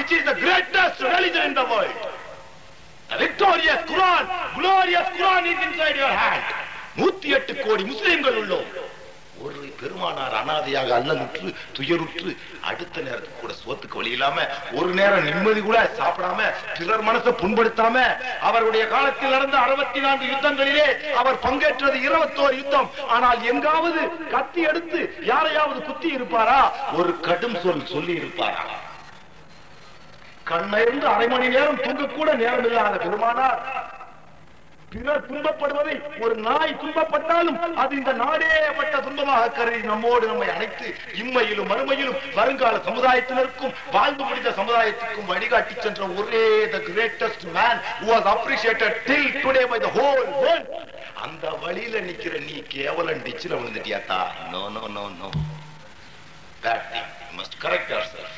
which is the greatest religion in the world. The victorious Quran, glorious Quran is inside your hand. நூத்தி எட்டு கோடி முஸ்லிம்கள் உள்ளோம் ஒரு பெருமானார் அனாதையாக அல்லலுற்று துயருற்று அடுத்த நேரத்துக்கு கூட சோத்துக்கு வழி இல்லாம ஒரு நேரம் நிம்மதி கூட சாப்பிடாம பிறர் மனசை புண்படுத்தாம அவருடைய காலத்தில் நடந்த அறுபத்தி நான்கு யுத்தங்களிலே அவர் பங்கேற்றது இருபத்தோரு யுத்தம் ஆனால் எங்காவது கத்தி எடுத்து யாரையாவது குத்தி இருப்பாரா ஒரு கடும் சொல் சொல்லி இருப்பாரா கண்ணயிருந்து அரை மணி நேரம் தூங்க கூட நேரம் இல்லாத பெருமானார் பிறர் துன்பப்படுவதை ஒரு நாய் துன்பப்பட்டாலும் அது இந்த நாடே பட்ட துன்பமாக கருதி நம்மோடு நம்மை அழைத்து இம்மையிலும் மறுமையிலும் வருங்கால சமுதாயத்தினருக்கும் வாழ்ந்து முடிந்த சமுதாயத்துக்கும் வழிகாட்டி சென்ற ஒரே the greatest man was appreciated till today by the whole world அந்த வழியில நிக்கிற நீ கேவலம் டிச்சில விழுந்துட்டியாத்தா no no no no that thing you must correct yourself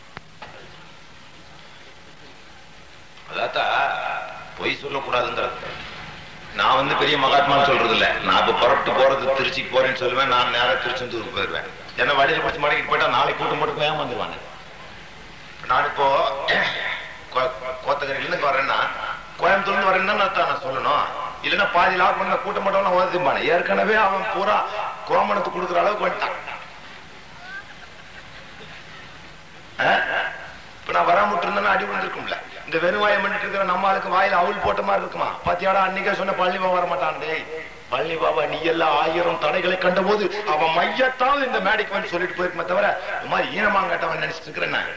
அதாத்தா பொய் சொல்லக்கூடாதுங்கிறது நான் வந்து பெரிய மகாத்மான்னு சொல்றது இல்ல நான் இப்ப புறப்பட்டு போறது திருச்சிக்கு போறேன்னு சொல்லுவேன் நான் நேரா திருச்செந்தூருக்கு போயிருவேன் என்ன வழியில பிடிச்சி மடக்கிட்டு போயிட்டா நாளைக்கு கூட்டம் போட்டு ஏமாந்துருவாங்க நான் இப்போ கோ- கோத்தகிரில இருந்து வரேன்னா கோயம்புத்தூர்ல வரேன்னா நான் தான் நான் சொல்லணும் இல்லைன்னா பாதி லாக் பண்ண கூட்டம் மட்டும் ஓதுப்பானே ஏற்கனவே அவன் பூரா கோமணத்துக்கு கொடுக்குற அளவுக்கு வந்துட்டான் ஆ? இப்ப நான் வராம விட்டுருந்தேன்னா அடி ஒண்ணு இருக்கும்ல இந்த வெறுவாயம் பண்ணிட்டு இருக்கிற நம்ம ஆளுக்கு வாயில அவுள் போட்ட மாதிரி இருக்குமா பாத்தியாடா அன்னைக்கே சொன்ன பழனி பாபா வர மாட்டான் டேய் பழனி பாபா நீ எல்லாம் ஆயிரம் தடைகளை கண்டபோது அவன் மையத்தாவது இந்த மேடைக்கு வந்து சொல்லிட்டு போயிருக்குமே தவிர இந்த மாதிரி ஈனமாங்கட்டவன் நினைச்சிட்டு இருக்கிறேன் நான்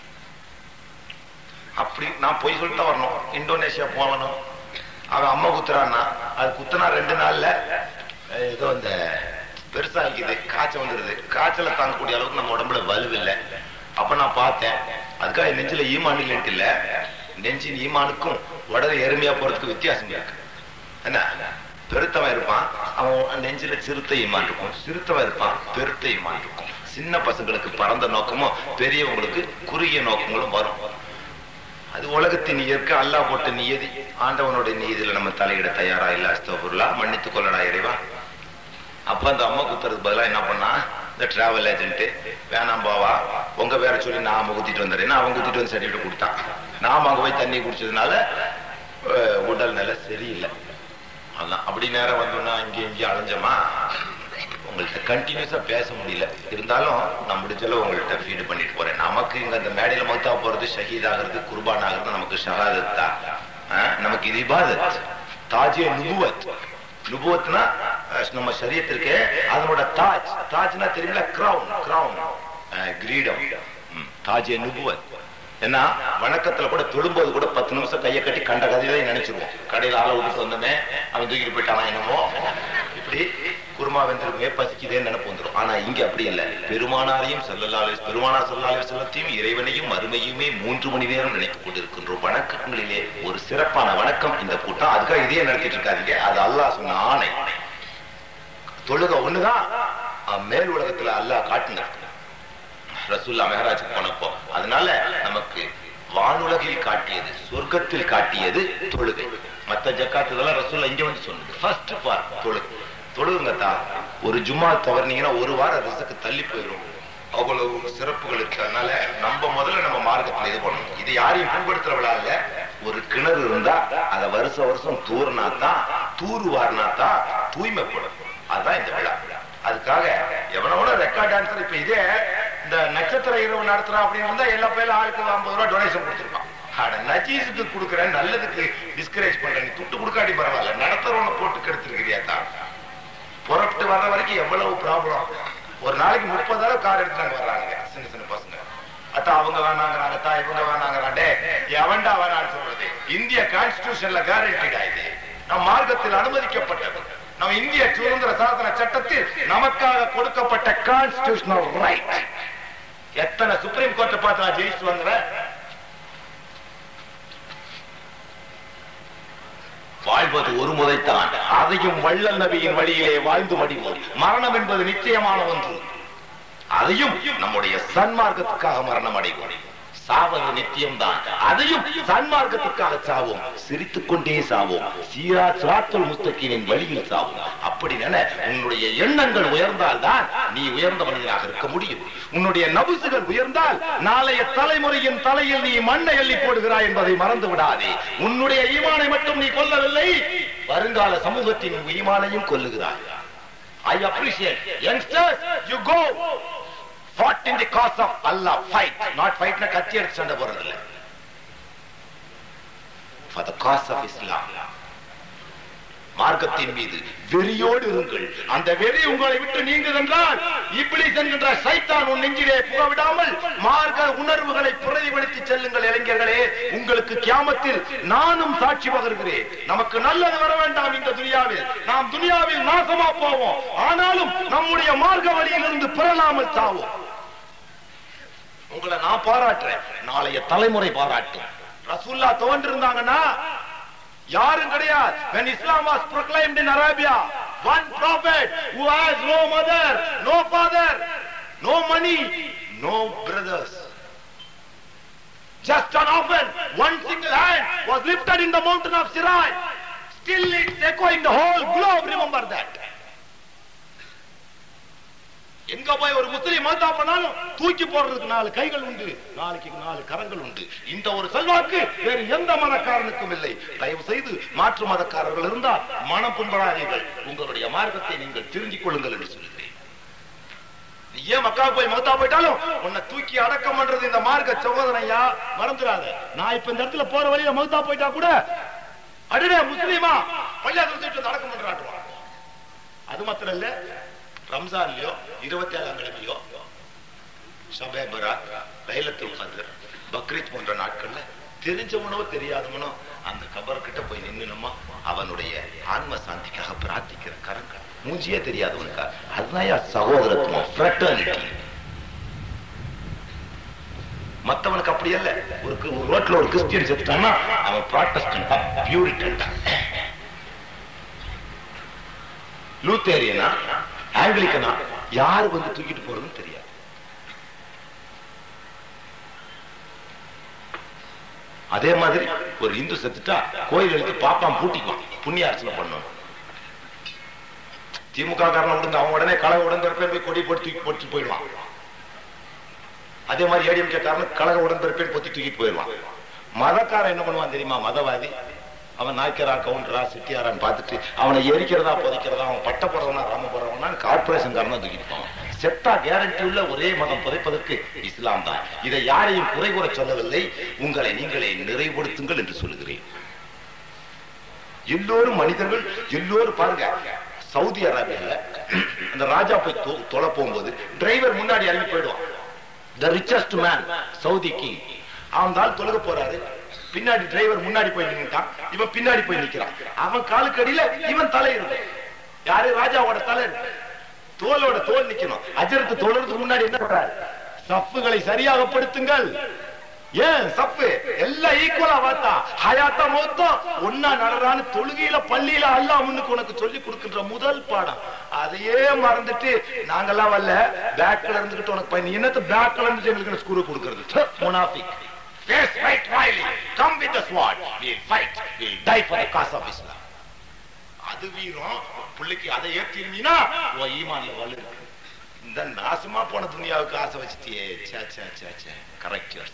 அப்படி நான் போய் சொல்லிட்டு வரணும் இந்தோனேஷியா போகணும் அவன் அம்மா குத்துறான்னா அது குத்துனா ரெண்டு நாள்ல அஹ், ஏதோ இந்த பெருசா இருக்குது காய்ச்சல் வந்துருது காய்ச்சலை தாங்கக்கூடிய அளவுக்கு நம்ம உடம்புல வலுவில்லை அப்ப நான் பார்த்தேன் அதுக்காக என் நெஞ்சில ஈமான் இல்லைன்ட்டு இல்ல நெஞ்சின் ஈமானுக்கும் உடல் எருமையா போறதுக்கு வித்தியாசம் இருக்கு என்ன பெருத்தவன் இருப்பான் அவன் நெஞ்சில சிறுத்தை ஈமான் இருக்கும் சிறுத்தவன் இருப்பான் பெருத்த ஈமான் இருக்கும் சின்ன பசங்களுக்கு பரந்த நோக்கமும் பெரியவங்களுக்கு குறுகிய நோக்கங்களும் வரும் அது உலகத்தின் இயற்கை அல்லாஹ் போட்ட நியதி ஆண்டவனுடைய நீதியில நம்ம தலையிட தயாரா இல்ல அஸ்தபுல்லா மன்னித்துக் கொள்ளடா இறைவா அப்ப அந்த அம்மா குத்துறதுக்கு பதிலா என்ன பண்ணா இந்த டிராவல் ஏஜென்ட் வேணாம் பாவா உங்க பேரை சொல்லி நான் குத்திட்டு வந்துடுறேன் அவன் குத்திட்டு வந்து சர்டிபிகேட் கொடுத்தான் நாம அங்க போய் தண்ணி குடிச்சதுனால அஹ், உடல் நிலை சரியில்லை அதான் அப்படி நேரம் வந்தோம்னா இங்கே இங்கே அலைஞ்சோமா உங்கள்கிட்ட கண்டினியூஸா பேச முடியல இருந்தாலும் நான் முடிஞ்சளவு உங்கள்கிட்ட ஃபீடு பண்ணிட்டு போறேன் நமக்கு இங்க அந்த மேடையில மௌத்தா போறது ஷஹீத் ஆகிறது குர்பான் ஆகிறது நமக்கு ஷஹாதத் தான் ஆ, நமக்கு இது இபாதத் தாஜே நுபுவத் நுபுவத்னா அஹ், நம்ம சரியத்திற்கு அதனோட தாஜ் தாஜ்னா தெரியல கிரவுன் கிரவுன் கிரீடம் ம், தாஜே நுபுவத் ஏன்னா வணக்கத்துல கூட தொழும்போது கூட பத்து நிமிஷம் கையை கட்டி கண்ட கதையை நினைச்சிருவோம் கடையில ஆளை விட்டுட்டு வந்தோமே அவன் தூக்கிட்டு போயிட்டானா என்னமோ இப்படி குருமா வெந்திருக்குமே பசிக்குதேன்னு நினைப்பு வந்துரும் ஆனா இங்க அப்படி இல்ல பெருமானாரையும் செல்லலாலே பெருமானார் செல்லாலே செல்லத்தையும் இறைவனையும் மறுமையுமே மூன்று மணி நேரம் நினைத்துக் கொண்டிருக்கின்றோம் வணக்கங்களிலே ஒரு சிறப்பான வணக்கம் இந்த கூட்டம் அதுக்காக இதையே நடத்திட்டு இருக்காதீங்க அது அல்லாஹ் சொன்ன ஆணை தொழுக ஒண்ணுதான் அஹ், மேல் உலகத்துல அல்லாஹ் காட்டினார் ரசூல்லா மெஹராஜுக்கு போனப்போ அதனால நமக்கு வானுலகில் காட்டியது சொர்க்கத்தில் காட்டியது தொழுகை மத்த ஜக்காத்து இதெல்லாம் ரசூல்லா இங்க வந்து சொன்னது ஃபர்ஸ்ட் பார் தொழுகை தொழுகுங்கத்தா ஒரு ஜும்மா தவறுனீங்கன்னா ஒரு வாரம் ரிசுக்கு தள்ளி போயிடும் அவ்வளவு சிறப்புகள் இருக்கு அதனால நம்ம முதல்ல நம்ம மார்க்கத்துல இது பண்ணணும் இது யாரையும் புண்படுத்துற விழா இல்ல ஒரு கிணறு இருந்தா அத வருஷ வருஷம் தூர்னாதான் தூர்வாரினாதான் தூய்மைப்படும் அதுதான் இந்த விழா அதுக்காக எவனோட ரெக்கார்ட் டான்சர் இப்ப இதே இந்த நட்சத்திர இரவு நடத்துறோம் அப்படின்னு இருந்தா எல்லா பேரும் ஆளுக்கு ஐம்பது ரூபாய் டொனேஷன் கொடுத்துருப்பான் அட நஜீஸுக்கு கொடுக்குறேன் நல்லதுக்கு டிஸ்கரேஜ் பண்றேன் நீ துட்டு கொடுக்காட்டி பரவாயில்ல நடத்துறவனை போட்டு கெடுத்துருக்கிறியா தான் புறப்பட்டு வர்ற வரைக்கும் எவ்வளவு ப்ராப்ளம் ஒரு நாளைக்கு முப்பதாயிரம் கார் எடுத்துட்டு வர்றாங்க சின்ன சின்ன பசங்க அத்தா அவங்க வேணாங்கிறாங்க தா இவங்க வேணாங்கிறாண்டே எவன்டா வேணான்னு சொல்றது இந்திய கான்ஸ்டிடியூஷன்ல கேரண்டிடா இது நம் மார்க்கத்தில் அனுமதிக்கப்பட்டது நம்ம இந்திய சுதந்திர சாசன சட்டத்தில் நமக்காக கொடுக்கப்பட்ட கான்ஸ்டிடியூஷனல் ரைட் எத்தனை சுப்ரீம் கோர்ட்டை பார்த்து நான் ஜெயிச்சு வந்தேன் வாழ்வது ஒரு முறைத்தான் அதையும் வள்ளல் நபியின் வழியிலே வாழ்ந்து மடிவோம் மரணம் என்பது நிச்சயமான ஒன்று அதையும் நம்முடைய சன்மார்க்கத்துக்காக மரணம் அடைவோம் சாவ சாவது நித்தியம்தான் அதையும் சன்மார்க்கத்துக்காக சாவோம் சிரித்துக் கொண்டே சாவோம் சீரா சிராத்துல் முஸ்தகீமின் வழியில் சாவோம் அப்படி நினை உன்னுடைய எண்ணங்கள் உயர்ந்தால்தான் நீ உயர்ந்த மனிதனாக இருக்க முடியும் உன்னுடைய நபுசுகள் உயர்ந்தால் நாளைய தலைமுறையின் தலையில் நீ மண்ணை எள்ளி போடுகிறாய் என்பதை மறந்து விடாதே உன்னுடைய ஈமானை மட்டும் நீ கொல்லவில்லை வருங்கால சமூகத்தின் ஈமானையும் கொல்லுகிறாய் I appreciate. Youngsters, you go. Fought in the cause of Allah. Fight. Not fight na கத்தி எடுத்து சண்டை போறதில்லை. For the cause of Islam. மார்க்கத்தின் மீது வெறியோடு இருங்கள் அந்த வெறி உங்களை விட்டு நீங்குகின்றால் இப்படி சென்கின்ற சைத்தான் உன் நெஞ்சிலே புக விடாமல் மார்க்க உணர்வுகளை பிரதிபலித்து செல்லுங்கள் இளைஞர்களே உங்களுக்கு கியாமத்தில் நானும் சாட்சி பகர்கிறேன் நமக்கு நல்லது வர வேண்டாம் இந்த துனியாவில் நாம் துனியாவில் நாசமா போவோம் ஆனாலும் நம்முடைய மார்க்க வழியிலிருந்து பெறலாமல் சாவோம் உங்களை நான் பாராட்டுறேன் நாளைய தலைமுறை பாராட்டும் ரசூல்லா தோன்றிருந்தாங்கன்னா யாரும் கிடையாது when islam was proclaimed in arabia one prophet who has no mother no father no money no brothers just an orphan one single hand was lifted in the mountain of sirai still it's echoing the whole globe remember that எங்க போய் ஒரு முஸ்லீம் மதா பண்ணாலும் தூக்கி போடுறதுக்கு நாலு கைகள் உண்டு நாளைக்கு நாலு கரங்கள் உண்டு இந்த ஒரு செல்வாக்கு வேறு எந்த மதக்காரனுக்கும் இல்லை தயவு செய்து மாற்று மதக்காரர்கள் இருந்தால் மனம் புண்படாதீர்கள் உங்களுடைய மார்க்கத்தை நீங்கள் தெரிஞ்சிக் கொள்ளுங்கள் என்று சொல்கிறேன் நீ ஏன் மக்கா போய் மௌத்தா போயிட்டாலும் உன்னை தூக்கி அடக்கம் பண்றது இந்த மார்க்க சகோதரையா மறந்துடாத நான் இப்ப இந்த இடத்துல போற வழியில மௌத்தா போயிட்டா கூட அடடே முஸ்லீமா பள்ளியா சொல்லிட்டு அடக்கம் பண்றாட்டுவான் அது மாத்திரம் இல்ல ரம்ஜான்லயோ இருபத்தி ஏழாம் கிழமையோ ஷபே பராத் லைலத்துல் கத்ர் பக்ரீத் போன்ற நாட்கள்ல தெரிஞ்சவனோ தெரியாதவனோ அந்த கபர் கிட்ட போய் நின்னுனமா அவனுடைய ஆன்ம சாந்திக்காக பிரார்த்திக்கிற கரங்கள் மூஞ்சியே தெரியாதவனுக்கா அதுதான் சகோதரத்துவம் ஃப்ரெட்டர்னிட்டி மத்தவனுக்கு அப்படி அல்ல ஒரு ஒரு ரோட்ல ஒரு கிறிஸ்டியன் செத்துட்டான்னா அவன் ப்ராட்டஸ்டன்டா பியூரிட்டன்டா லூத்தேரியனா ஆங்கிலிக்கனா யாரு வந்து தூக்கிட்டு போறதுன்னு தெரியாது அதே மாதிரி ஒரு இந்து செத்துட்டா கோயிலுக்கு பாப்பான் பூட்டிக்குவான் புண்ணிய அர்ச்சனை பண்ணணும் திமுக காரணம் விடுங்க அவன் உடனே கழக உடன்பிறப்பே போய் கொடி போட்டு தூக்கி போட்டு போயிடுவான் அதே மாதிரி ஏடிஎம்கே காரணம் கழக உடன்பிறப்பே பொத்தி தூக்கி போயிடுவான் மதக்காரன் என்ன பண்ணுவான் தெரியுமா மதவாதி அவன் நாய்க்கரா கவுண்டரா செட்டியாரான்னு பார்த்துட்டு அவனை எரிக்கிறதா புதைக்கிறதா அவன் பட்ட போறவனா ராம போறவனா கார்பரேஷன் காரணம் தூக்கிட்டு போவான் செத்தா கேரண்டி உள்ள ஒரே மதம் புதைப்பதற்கு இஸ்லாம் தான் இதை யாரையும் குறை கூற சொல்லவில்லை உங்களை நீங்களே நிறைவுபடுத்துங்கள் என்று சொல்லுகிறேன் எல்லோரும் மனிதர்கள் எல்லோரும் பாருங்க சவுதி அரேபியால அந்த ராஜா போய் தொ- தொலை போகும்போது டிரைவர் முன்னாடி இறங்கி போயிடுவான் the richest man Saudi king அவன் தான் தொழுக போறாரு பின்னாடி டிரைவர் முன்னாடி போய் நின்னுட்டான் இவன் பின்னாடி போய் நிக்கிறான் அவன் காலுக்கு அடியில இவன் தலை இருக்கு யாரு ராஜாவோட தலை இருக்கு தோலோட தோல் நிக்கணும் அஜரத்து தோழருக்கு முன்னாடி என்ன பண்றாரு சப்புகளை சரியாக படுத்துங்கள் ஏன் சப்பு எல்லாம் ஈக்குவலா பார்த்தா ஹயாத்தா மொத்தம் ஒன்னா நடறான்னு தொழுகையில பள்ளியில அல்லாஹ் முன்னுக்கு உனக்கு சொல்லி கொடுக்கின்ற முதல் பாடம் அதையே மறந்துட்டு நாங்கெல்லாம் வரல பேக்ல இருந்துகிட்டு உனக்கு பையன் என்னத்த பேக்ல இருந்து எங்களுக்கு ஸ்கூல் கொடுக்கிறது முனாஃபிக் Face right Wiley. Come with the sword. We'll fight. We'll die for the cause of Islam. அது வீரம் பிள்ளைக்கு அதை ஏத்திருந்தீங்கன்னா உன் ஈமான்ல வலு இருக்கு இந்த நாசமா போன துணியாவுக்கு ஆசை வச்சுட்டியே சே சே சே சே கரெக்ட் யுவர்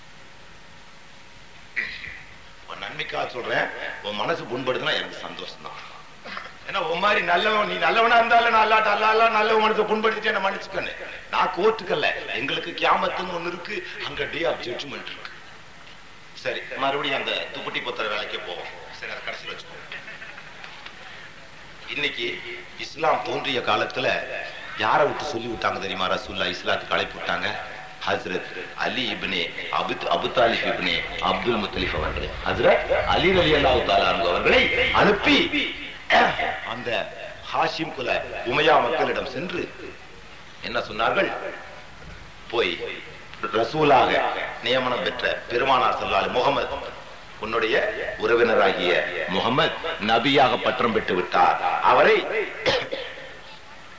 உன் நன்மைக்காக சொல்றேன் உன் மனசு புண்படுதுன்னா எனக்கு சந்தோஷம் தான் ஏன்னா உன் மாதிரி நல்லவன் நீ நல்லவனா இருந்தாலும் நான் அல்லாட்ட அல்லா அல்லா நல்ல மனசை புண்படுத்திட்டு என்ன மன்னிச்சுக்கன்னு நான் கோர்ட்டுக்கல்ல எங்களுக்கு கியாமத்துன்னு ஒண்ணு இருக்கு அங்க டே ஆஃப் ஜட்ஜ்மெண்ட் இருக்கு சரி மறுபடியும் அந்த துப்பட்டி பொத்தர வேலைக்கே போவோம் சரி அதை கடைசியில் வச்சுக்கோ இன்னைக்கு இஸ்லாம் தோன்றிய காலத்துல யாரை விட்டு சொல்லி விட்டாங்க தெரியுமா ரசூல்லா இஸ்லாத்துக்கு அழைப்பு விட்டாங்க ஹஸ்ரத் அலி இப்னே அபு அபு தாலிப் இப்னே அப்துல் முத்தலிஃப் அவர்களை ஹஸ்ரத் அலி அலி அல்லாஹ் தாலா அவர்களை அனுப்பி அந்த ஹாஷிம் குல உமையா மக்களிடம் சென்று என்ன சொன்னார்கள் போய் ரசூலாக நியமனம் பெற்ற பெருமானார் சொல்லால் முகமது உன்னுடைய உறவினராகிய முகமது நபியாக பட்டம் பெற்று விட்டார் அவரை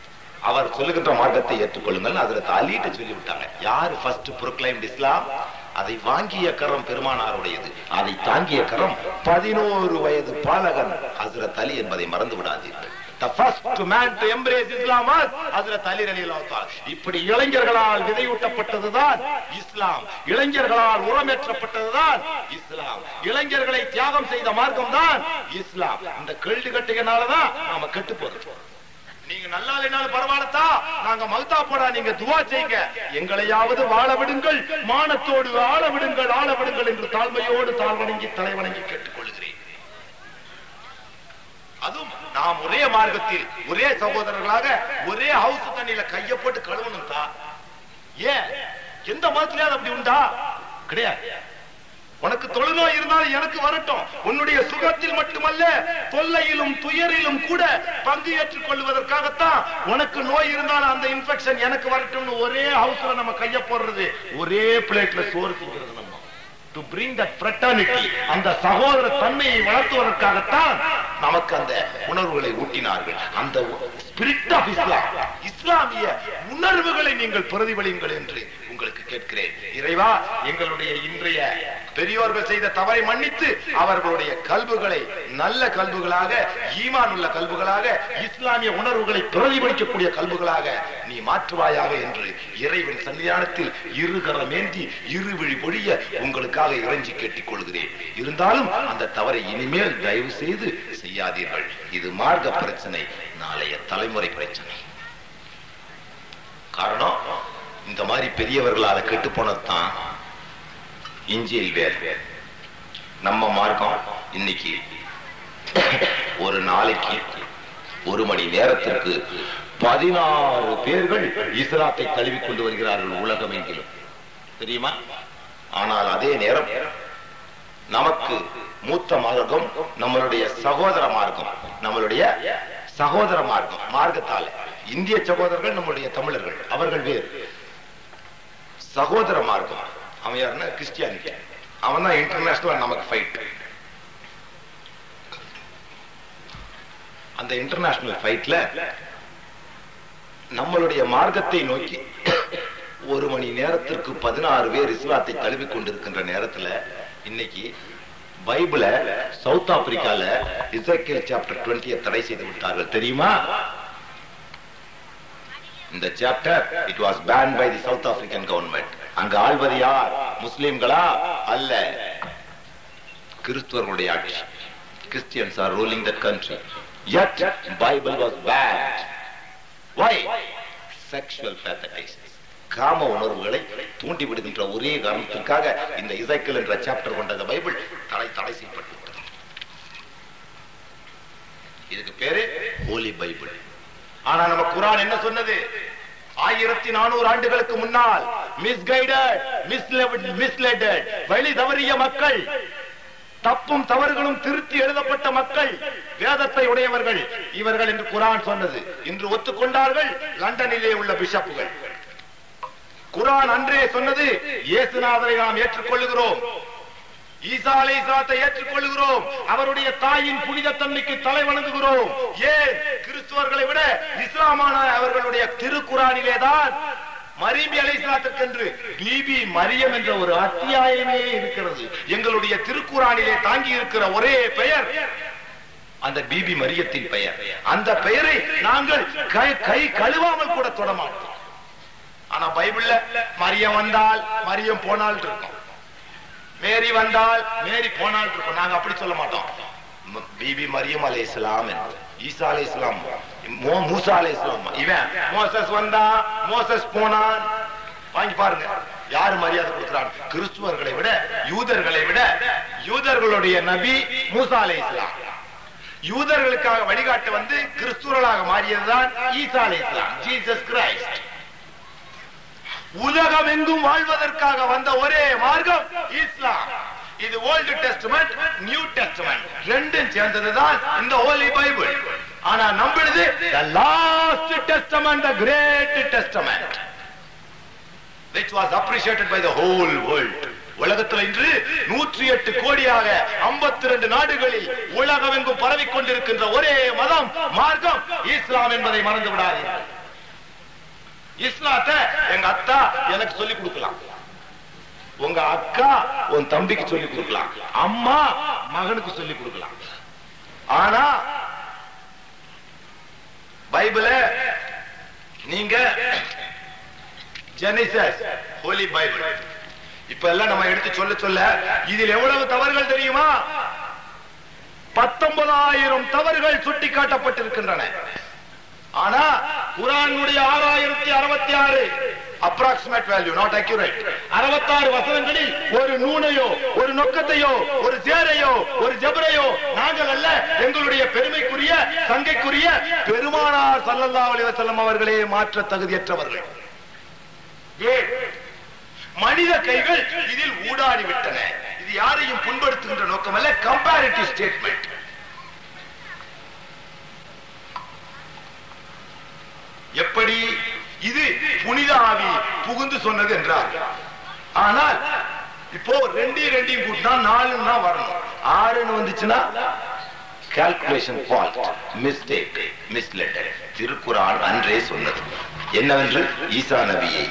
அவர் சொல்லுகின்ற மார்க்கத்தை ஏற்றுக்கொள்ளுங்கள் அதுல அலிட்டு சொல்லி விட்டாங்க யாரு ஃபர்ஸ்ட் ப்ரொக்ளைம்ட் இஸ்லாம் அதை வாங்கிய கரம் பெருமானாருடையது அதை தாங்கிய கரம் பதினோரு வயது பாலகன் ஹசரத் அலி என்பதை மறந்து விடாதீர்கள் The first man to embrace Islam was ஹஜ்ரத் அலி ரலியல்லாஹு தஆலா. இப்படி இளைஞர்களால் விதையூட்டப்பட்டதுதான் இஸ்லாம் இளைஞர்களால் உரமேற்றப்பட்டதுதான் இஸ்லாம் இளைஞர்களை தியாகம் செய்த மார்க்கம் தான் இஸ்லாம் இந்த கேள்வி கட்டுகனாலதான் நாம கெட்டு போறோம் நீங்க நல்லா இல்லைனாலும் பரவாயில்லத்தா நாங்க மல்தா போடா நீங்க துவா செய்யுங்க எங்களையாவது வாழ விடுங்கள் மானத்தோடு ஆள விடுங்கள் ஆள விடுங்கள் என்று தாழ்மையோடு தாழ்வணங்கி தலைவணங்கி கேட்டுக்கொள்கிறேன் அதுவும் நாம் ஒரே மார்க்கத்தில் ஒரே சகோதரர்களாக ஒரே ஹவுஸ் தண்ணியில கைய போட்டு கழுவணும் தான் ஏன் எந்த மதத்திலயாவது அப்படி உண்டா கிடையாது உனக்கு தொழுநோய் இருந்தாலும் எனக்கு வரட்டும் உன்னுடைய சுகத்தில் மட்டுமல்ல தொல்லையிலும் துயரிலும் கூட பங்கு ஏற்றுக் கொள்வதற்காகத்தான் உனக்கு நோய் இருந்தாலும் அந்த இன்ஃபெக்ஷன் எனக்கு வரட்டும்னு ஒரே ஹவுஸ்ல நம்ம கைய போடுறது ஒரே பிளேட்ல சோறு திங்கிறது நம்ம டு பிரிங் தட் fraternity அந்த சகோதர தன்மையை வளர்த்துவதற்காகத்தான் நமக்கு அந்த உணர்வுகளை ஊட்டினார்கள் அந்த ஸ்பிரிட் ஆஃப் இஸ்லாம் இஸ்லாமிய உணர்வுகளை நீங்கள் பிரதிபலியுங்கள் என்று உங்களுக்கு கேட்கிறேன் இறைவா எங்களுடைய இன்றைய பெரியோர்கள் செய்த தவறை மன்னித்து அவர்களுடைய கல்புகளை நல்ல கல்புகளாக ஈமான் உள்ள கல்புகளாக இஸ்லாமிய உணர்வுகளை பிரதிபலிக்கக்கூடிய கல்புகளாக நீ மாற்றுவாயாக என்று இறைவன் சன்னிதானத்தில் இருகரமேந்தி இருவிழி பொழிய உங்களுக்காக இறைஞ்சி கேட்டுக் கொள்கிறேன் இருந்தாலும் அந்த தவறை இனிமேல் தயவு செய்து செய்யாதீர்கள் இது மார்க்க பிரச்சனை நாளைய தலைமுறை பிரச்சனை காரணம் இந்த மாதிரி பெரியவர்களால கெட்டு போனதுதான் இஞ்சியில் வேர் நம்ம மார்க்கம் இன்னைக்கு ஒரு நாளைக்கு ஒரு மணி நேரத்திற்கு பதினாறு பேர்கள் இஸ்லாத்தை தழுவி கொண்டு வருகிறார்கள் உலகம் எங்கிலும் தெரியுமா ஆனால் அதே நேரம் நமக்கு மூத்த மார்க்கம் நம்மளுடைய சகோதர மார்க்கம் நம்மளுடைய சகோதர மார்க்கம் மார்க்கத்தால இந்திய சகோதரர்கள் நம்முடைய தமிழர்கள் அவர்கள் வேறு சகோதர மார்க்கம் அவன் யாருன்னா கிறிஸ்டியானிட்டி அவன் தான் இன்டர்நேஷனல் நமக்கு ஃபைட் அந்த இன்டர்நேஷனல் ஃபைட்ல நம்மளுடைய மார்க்கத்தை நோக்கி ஒரு மணி நேரத்திற்கு பதினாறு பேர் இஸ்லாத்தை தழுவி கொண்டிருக்கின்ற நேரத்துல இன்னைக்கு பைபிள சவுத் ஆப்பிரிக்கால இசைக்கேல் சாப்டர் டுவெண்ட்டியை தடை செய்து விட்டார்கள் தெரியுமா இந்த chapter it was ban by the South African government அங்க ஆள்வது யார் முஸ்லிம்களா அல்ல கிறிஸ்துவர்களுடைய ஆட்சி Christians are ruling that country yet bible was banned why sexual pathetics காம உணர்வுகளை தூண்டி விடுகின்ற ஒரே காரணத்திற்காக இந்த இசைக்கல் என்ற சாப்டர் கொண்ட இந்த பைபிள் தடை தடை செய்யப்பட்டு விட்டது. இதுக்கு பேரு ஹோலி பைபிள் ஆனா நம்ம குரான் என்ன சொன்னது ஆயிரத்தி நானூறு ஆண்டுகளுக்கு முன்னால் மிஸ்கைடட் மிஸ்லெடட் வழி தவறிய மக்கள் தப்பும் தவறுகளும் திருத்தி எழுதப்பட்ட மக்கள் வேதத்தை உடையவர்கள் இவர்கள் என்று குரான் சொன்னது இன்று ஒத்துக்கொண்டார்கள் லண்டனிலே உள்ள பிஷப்புகள் குரான் அன்றே சொன்னது இயேசுநாதரை நாம் ஏற்றுக்கொள்ளுகிறோம் ஈசா அலை இஸ்லாத்தை ஏற்றுக்கொள்கிறோம் அவருடைய தாயின் புனித தன்மைக்கு தலை வணங்குகிறோம் ஏன் கிறிஸ்துவர்களை விட இஸ்லாமான அவர்களுடைய திருக்குறானிலேதான் மரியம் அலை இஸ்லாத்திற்கென்று பிபி மரியம் என்ற ஒரு அத்தியாயமே இருக்கிறது எங்களுடைய திருக்குறானிலே தாங்கி இருக்கிற ஒரே பெயர் அந்த பிபி மரியத்தின் பெயர் அந்த பெயரை நாங்கள் கை கை கழுவாமல் கூட தொட மாட்டோம் ஆனா பைபிள்ல மரியம் வந்தால் மரியம் போனால் இருக்கும் மேரி வந்தால் மேரி போனால் இருக்கும் நாங்க அப்படி சொல்ல மாட்டோம் ம- பிபி மரியம் அலை இஸ்லாம் என்று ஈசா அலை இஸ்லாம் மோ- மூசா அலை இஸ்லாம் இவன் மோசஸ் வந்தா மோசஸ் போனான் வாங்கி பாருங்க யாரு மரியாதை கொடுக்கிறான் கிறிஸ்துவர்களை விட யூதர்களை விட யூதர்களுடைய நபி மூசா அலை இஸ்லாம் யூதர்களுக்காக வழிகாட்ட வந்து கிறிஸ்துவர்களாக மாறியதுதான் ஈசா அலை இஸ்லாம் ஜீசஸ் கிரைஸ்ட் உலகம் எங்கும் வாழ்வதற்காக வந்த ஒரே மார்க்கம் இஸ்லாம் இது ஓல்டு டெஸ்டமெண்ட் நியூ டெஸ்டமெண்ட் ரெண்டும் சேர்ந்ததுதான் இந்த ஹோலி பைபிள் ஆனா நம்பிடுது the last testament the great testament which was appreciated by the whole world உலகத்தில் இன்று நூற்றி எட்டு கோடியாக 52 ரெண்டு நாடுகளில் உலகமெங்கும் பரவிக் கொண்டிருக்கின்ற ஒரே மதம் மார்க்கம் இஸ்லாம் என்பதை மறந்து விடாதீர்கள் இஸ்லாத்தை எங்க அத்தா எனக்கு சொல்லி கொடுக்கலாம் உங்க அக்கா உன் தம்பிக்கு சொல்லி கொடுக்கலாம் அம்மா மகனுக்கு சொல்லி கொடுக்கலாம் ஆனா பைபிள நீங்க ஜெனிசஸ் ஹோலி பைபிள் இப்ப எல்லாம் நம்ம எடுத்து சொல்ல சொல்ல இதில் எவ்வளவு தவறுகள் தெரியுமா பத்தொன்பதாயிரம் தவறுகள் சுட்டிக்காட்டப்பட்டிருக்கின்றன ஆனா குரானுடைய ஆறாயிரத்தி அறுபத்தி ஆறு அப்ராக்சிமேட் வேல்யூ நாட் அக்யூரேட் அறுபத்தாறு வசனங்களில் ஒரு நூனையோ ஒரு நொக்கத்தையோ ஒரு சேரையோ ஒரு ஜபரையோ நாங்கள் அல்ல எங்களுடைய பெருமைக்குரிய சங்கைக்குரிய பெருமானார் ஸல்லல்லாஹு அலைஹி வஸல்லம் அவர்களே மாற்ற தகுதியற்றவர்கள் ஏன் மனித கைகள் இதில் ஊடாடி விட்டன இது யாரையும் புண்படுத்துகின்ற நோக்கம் அல்ல கம்பேரிட்டிவ் ஸ்டேட்மெண்ட் எப்படி இது புனித ஆவி புகுந்து சொன்னது என்றார் ஆனால் இப்போ ரெண்டையும் ரெண்டையும் கூட்டினா நாலுன்னு தான் வரணும் ஆறுன்னு வந்துச்சுன்னா கால்குலேஷன் ஃபால்ட் மிஸ்டேக் மிஸ்லெட்டர் திருக்குறான் அன்றே சொன்னது என்னவென்று ஈசா நபியை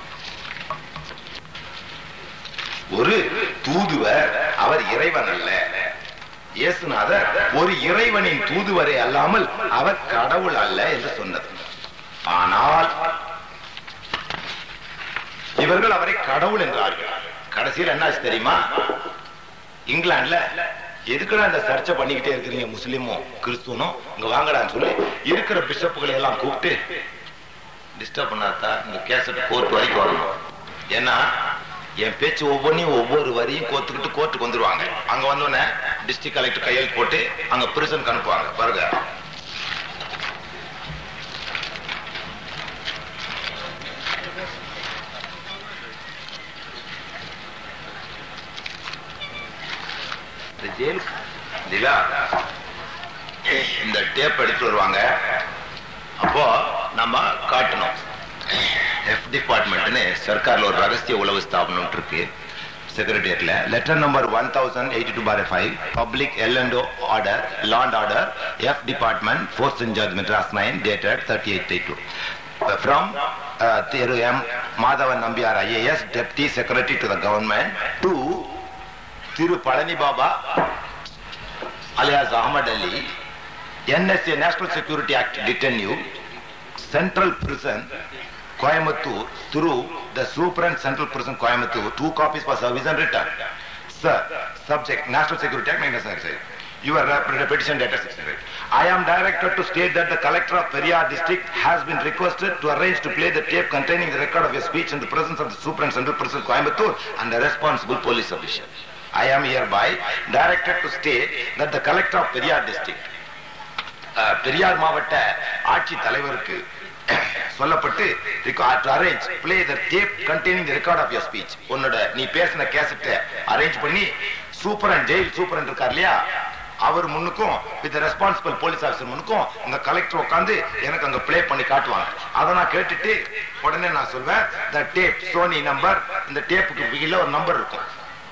ஒரு தூதுவர் அவர் இறைவன் அல்ல இயேசுநாதர் ஒரு இறைவனின் தூதுவரே அல்லாமல் அவர் கடவுள் அல்ல என்று சொன்னது ஆனால் இவர்கள் அவரை கடவுள் என்றார்கள் கடைசியில் என்ன ஆச்சு தெரியுமா இங்கிலாந்துல எதுக்குடா இந்த சர்ச்சை பண்ணிக்கிட்டே இருக்கிறீங்க முஸ்லீமும் கிறிஸ்துவனும் இங்க வாங்கடான்னு சொல்லி இருக்கிற பிஷப்புகளை எல்லாம் கூப்பிட்டு டிஸ்டர்ப் பண்ணாதா இந்த கேசட் கோர்ட் வரைக்கும் வரணும் ஏன்னா என் பேச்சு ஒவ்வொன்றையும் ஒவ்வொரு வரியும் கோத்துக்கிட்டு கோர்ட்டுக்கு வந்துருவாங்க அங்க வந்தோடனே டிஸ்ட்ரிக்ட் கலெக்டர் கையெழுத்து போட்டு அங்க பிரிசனுக்கு அனுப்புவாங்க பாருங்க இந்த ஜெயில் திலா இந்த டேப் எடுத்து வருவாங்க அப்போ நம்ம காட்டணும் எஃப் டிபார்ட்மெண்ட்னு சர்க்கார்ல ஒரு ரகசிய உளவு ஸ்தாபனம் இருக்கு செக்ரட்டரியேட்ல letter number one thousand eighty two by five public L and order land order F department force in charge Madras nine dated thirty eight two from Thiru M Madhavan Nambiar IAS deputy secretary to the government to Thiru Palani Baba alias Ahmad Ali, NSA National Security Act detain you, Central Prison, Coimbatore, through the Superint Central Prison, Coimbatore, two copies for service and return. Sir, subject, National Security Act, 1996. Your uh, petition data 68. I am directed to state that the collector of Periyar district has been requested to arrange to play the tape containing the record of your speech in the presence of the Superint Central Prison, Coimbatore and the responsible police official. I am hereby directed to state that the collector of Periyar district, uh, Periyar மாவட்ட ஆட்சி தலைவருக்கு சொல்லப்பட்டு arrange play the tape containing the record of your speech உன்னோட நீ பேசின கேசட்டை arrange பண்ணி சூப்பரன் jail சூப்பரன் இருக்கார் இல்லையா அவர் முன்னுக்கும் வித் ரெஸ்பான்சிபிள் போலீஸ் ஆஃபீஸர் முன்னுக்கும் இந்த கலெக்டர் உட்காந்து எனக்கு அங்க ப்ளே பண்ணி காட்டுவாங்க அதை நான் கேட்டுட்டு உடனே நான் சொல்வேன் த டேப் சோனி நம்பர் இந்த டேப்புக்கு கீழே ஒரு நம்பர் இருக்கும்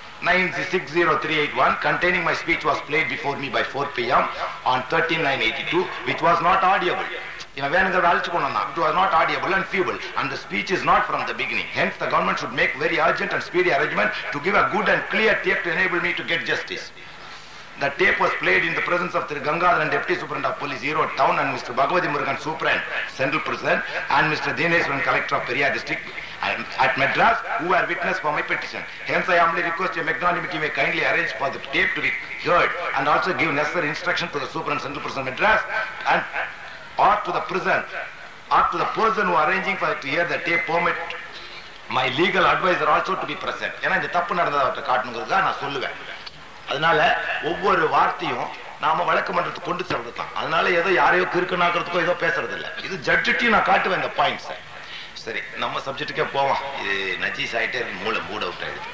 960381 containing my speech was played before me by 4 p.m. on 13982 which was not audible. இவன் வேணுங்கிறத அழிச்சு கொண்டு வந்தான் it was not audible and feeble and the speech is not from the beginning hence the government should make very urgent and speedy arrangement to give a good and clear tape to enable me to get justice the tape was played in the presence of Sri Gangadharan Deputy Superintendent of Police Hero Town and Mr. Bhagavati Murugan Superintendent Central Prison and Mr. Dineswaran Collector of Periyar District at Madras who are witness for my petition. Hence I humbly request your magnanimity may kindly arrange for the tape to be heard and also give necessary instruction to the Superintendent Central Prison Madras and or to the prison or to the person who are arranging for to hear the tape permit my legal advisor also to be present. ஏன்னா இந்த தப்பு நடந்ததை அவர்கிட்ட காட்டணுங்கிறதுக்காக நான் சொல்லுவேன் அதனால ஒவ்வொரு வார்த்தையும் நாம வழக்கு மன்றத்துக்கு கொண்டு செல்றதுதான் அதனால ஏதோ யாரையோ கிறுக்குனாக்கிறதுக்கோ ஏதோ பேசுறது இல்ல இது ஜட்ஜிட்டையும் நான் காட்டுவேன் இந்த பாயிண்ட்ஸ் சரி நம்ம சப்ஜெக்டுக்கே போவோம் இது நஜீஸ் ஆயிட்டே இருக்கு மூளை மூட் அவுட் ஆயிடுது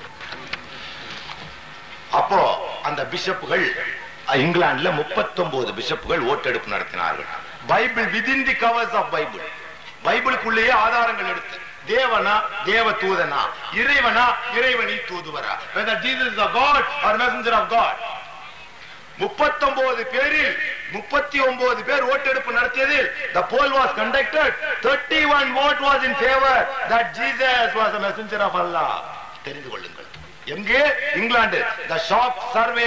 அப்போ அந்த பிஷப்புகள் இங்கிலாந்துல முப்பத்தொன்பது பிஷப்புகள் ஓட்டெடுப்பு நடத்தினார்கள் Bible within the covers of Bible பைபிளுக்குள்ளேயே ஆதாரங்கள் எடுத்து தேவனா தேவ தூதனா இறைவனா இறைவனின் தூதுவரா whether Jesus is a God or messenger of God முப்பத்தொன்பது பேரில் முப்பத்தி ஒன்பது பேர் ஓட்டெடுப்பு நடத்தியதில் the poll was conducted 31 vote was in favor that Jesus was a messenger of Allah தெரிந்து கொள்ளுங்கள் எங்கே England the shock survey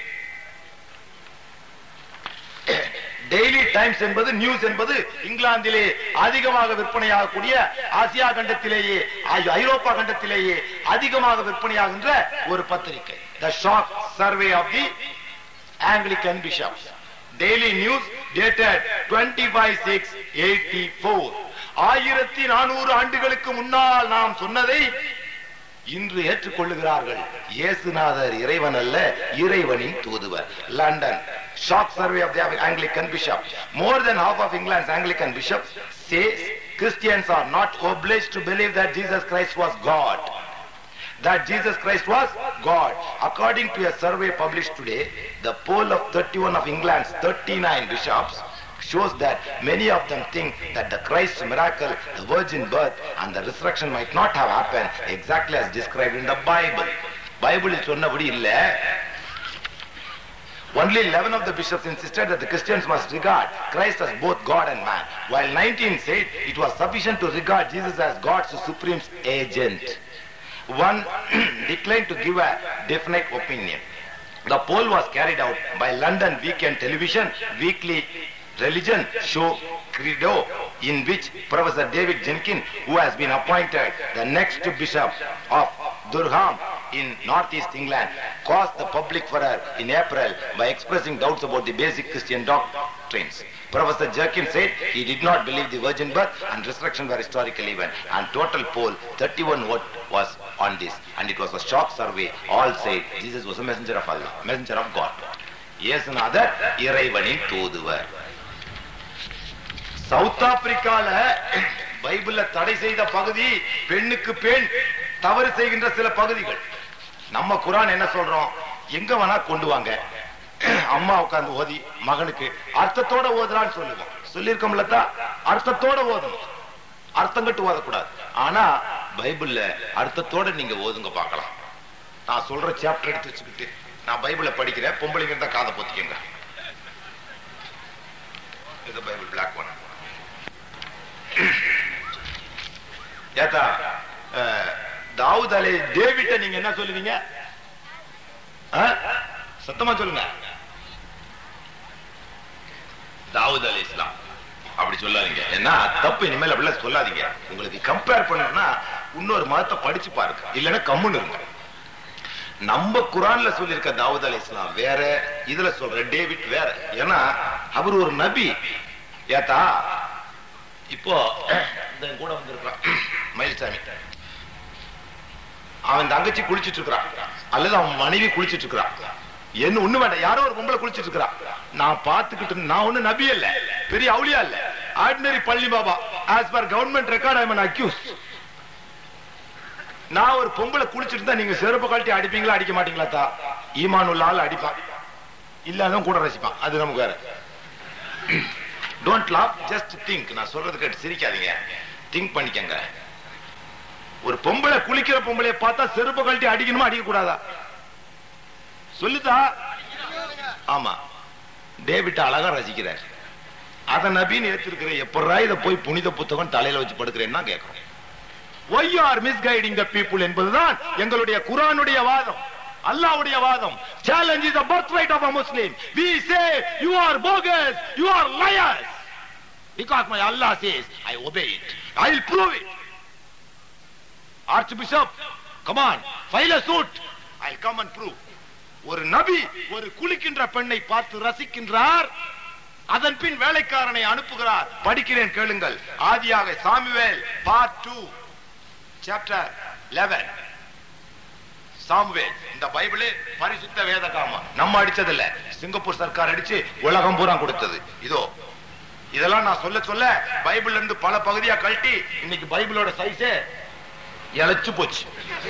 Daily Times என்பது நியூஸ் என்பது இங்கிலாந்திலே அதிகமாக விற்பனையாகக்கூடிய ஆசியா கண்டத்திலேயே ஐ- ஐரோப்பா கண்டத்திலேயே அதிகமாக விற்பனையாகின்ற ஒரு பத்திரிகை the shock survey of the Anglican bishop Daily News dated twenty five six eighty four ஆயிரத்தி நானூறு ஆண்டுகளுக்கு முன்னால் நாம் சொன்னதை இன்று ஏற்றுக்கொள்ளுகிறார்கள் இயேசுநாதர் இறைவன் அல்ல இறைவனின் தூதுவர் London shock survey of the Anglican bishop more than half of England's Anglican bishops says Christians are not obliged to believe that Jesus Christ was God. That Jesus Christ was God. According to a survey published today, the poll of 31 of England's 39 bishops shows that many of them think that the Christ miracle, the virgin birth and the resurrection might not have happened exactly as described in the Bible. பைபிளில் சொன்னபடி இல்ல Only 11 of the bishops insisted that the Christians must regard Christ as both God and man, while 19 said it was sufficient to regard Jesus as God's supreme agent. One declined to give a definite opinion. The poll was carried out by London Weekend Television Weekly Religion Show Credo, in which Professor David Jenkin, who has been appointed the next bishop of Durham in northeast England, caused the public furor in April by expressing doubts about the basic Christian doctrines. Professor Jerkin said he did not believe the virgin birth and resurrection were historical event and total poll 31 vote was on this and it was a shock survey all said Jesus was a messenger of Allah messenger of God இயேசுநாதர் இறைவனின் தூதுவர் south ஆப்பிரிக்கால பைபிள்ல தடை செய்த பகுதி பெண்ணுக்கு பெண் தவறு செய்கின்ற சில பகுதிகள் நம்ம குரான் என்ன சொல்றோம் எங்க வேணா கொண்டு வாங்க அம்மா உட்கார்ந்து ஓதி மகனுக்கு அர்த்தத்தோட ஓதுறான்னு சொல்லுவோம் சொல்லியிருக்கோம்ல தான் அர்த்தத்தோட ஓதணும் அர்த்தம் கட்டு ஓதக்கூடாது ஆனா பைபிள்ல அர்த்தத்தோட நீங்க ஓதுங்க பார்க்கலாம் நான் சொல்ற சாப்டர் எடுத்து வச்சுக்கிட்டு நான் பைபிளை படிக்கிறேன் பொம்பளைங்க தான் காதை பொத்திக்கங்க இது பைபிள் பிளாக் ஒன் ஏத்தா அஹ், தாவூத் அலை டேவிட்ட நீங்க என்ன சொல்லுவீங்க ஆ? சத்தமா சொல்லுங்க தாவூத் அலி இஸ்லாம் அப்படி சொல்லாதீங்க ஏன்னா தப்பு இனிமேல் அப்படிலாம் சொல்லாதீங்க உங்களுக்கு கம்பேர் பண்ணணும்னா இன்னொரு மதத்தை படிச்சு பாருங்க இல்லைன்னா கம்முன்னு இருங்க நம்ம குரான்ல சொல்லியிருக்க தாவூத் அலி இஸ்லாம் வேற இதுல சொல்ற டேவிட் வேற ஏன்னா அவர் ஒரு நபி ஏத்தா இப்போ இந்த கூட வந்திருக்கான் மயில்சாமி அவன் தங்கச்சி குளிச்சிட்டு இருக்கிறான் அல்லது அவன் மனைவி குளிச்சிட்டு இருக்கிறான் என்ன ஒண்ணு வேண்டாம் யாரோ ஒரு பொம்பளை குளிச்சிட்டு இருக்கிறான் நான் பார்த்துக்கிட்டு நான் ஒண்ணு நபி இல்ல பெரிய அவுளியா இல்ல ordinary Palli Baba as per government record I accuse நான் ஒரு பொம்பளை குளிச்சிட்டு இருந்தா நீங்க செருப்பு கழட்டி அடிப்பீங்களா அடிக்க மாட்டீங்களா தா ஈமான் உள்ள ஆள் அடிப்பான் இல்லாதவன் கூட ரசிப்பான் அது நமக்கு வேற டோன்ட் லாப் ஜஸ்ட் திங்க் நான் சொல்றது கேட்டு சிரிக்காதீங்க திங்க் பண்ணிக்கங்க ஒரு பொம்பளை குளிக்கிற பொம்பளைய பார்த்தா செருப்பு கழட்டி அடிக்கணுமா அடிக்க கூடாதா சொல்லுதா ஆமா டேவிட் அழகா ரசிக்கிறார் அத நபின்னு ஏத்திருக்கிற எப்படா இத போய் புனித புத்தகம் தலையில வச்சு படுக்கிறேன்னா கேட்கிறோம் why are misguiding the people என்பதுதான் எங்களுடைய குரானுடைய வாதம் அல்லாவுடைய வாதம் challenge is birth right of a Muslim we say you are bogus you are liars because my Allah says I obey it I will prove it archbishop come on file a suit I come and prove ஒரு நபி ஒரு குளிக்கின்ற பெண்ணை பார்த்து ரசிக்கின்றார் அதன் பின் வேலைக்காரனை அனுப்புகிறார் படிக்கிறேன் கேளுங்கள் ஆதியாக Samuel part two chapter eleven Samuel இந்த பைபிளே பரிசுத்த வேத காமம் நம்ம அடிச்சது இல்ல சிங்கப்பூர் சர்க்கார் அடிச்சு உலகம் பூரா கொடுத்தது இதோ இதெல்லாம் நான் சொல்ல சொல்ல பைபிள்ல இருந்து பல பகுதியா கழட்டி இன்னைக்கு பைபிளோட சைஸே இழைச்சு போச்சு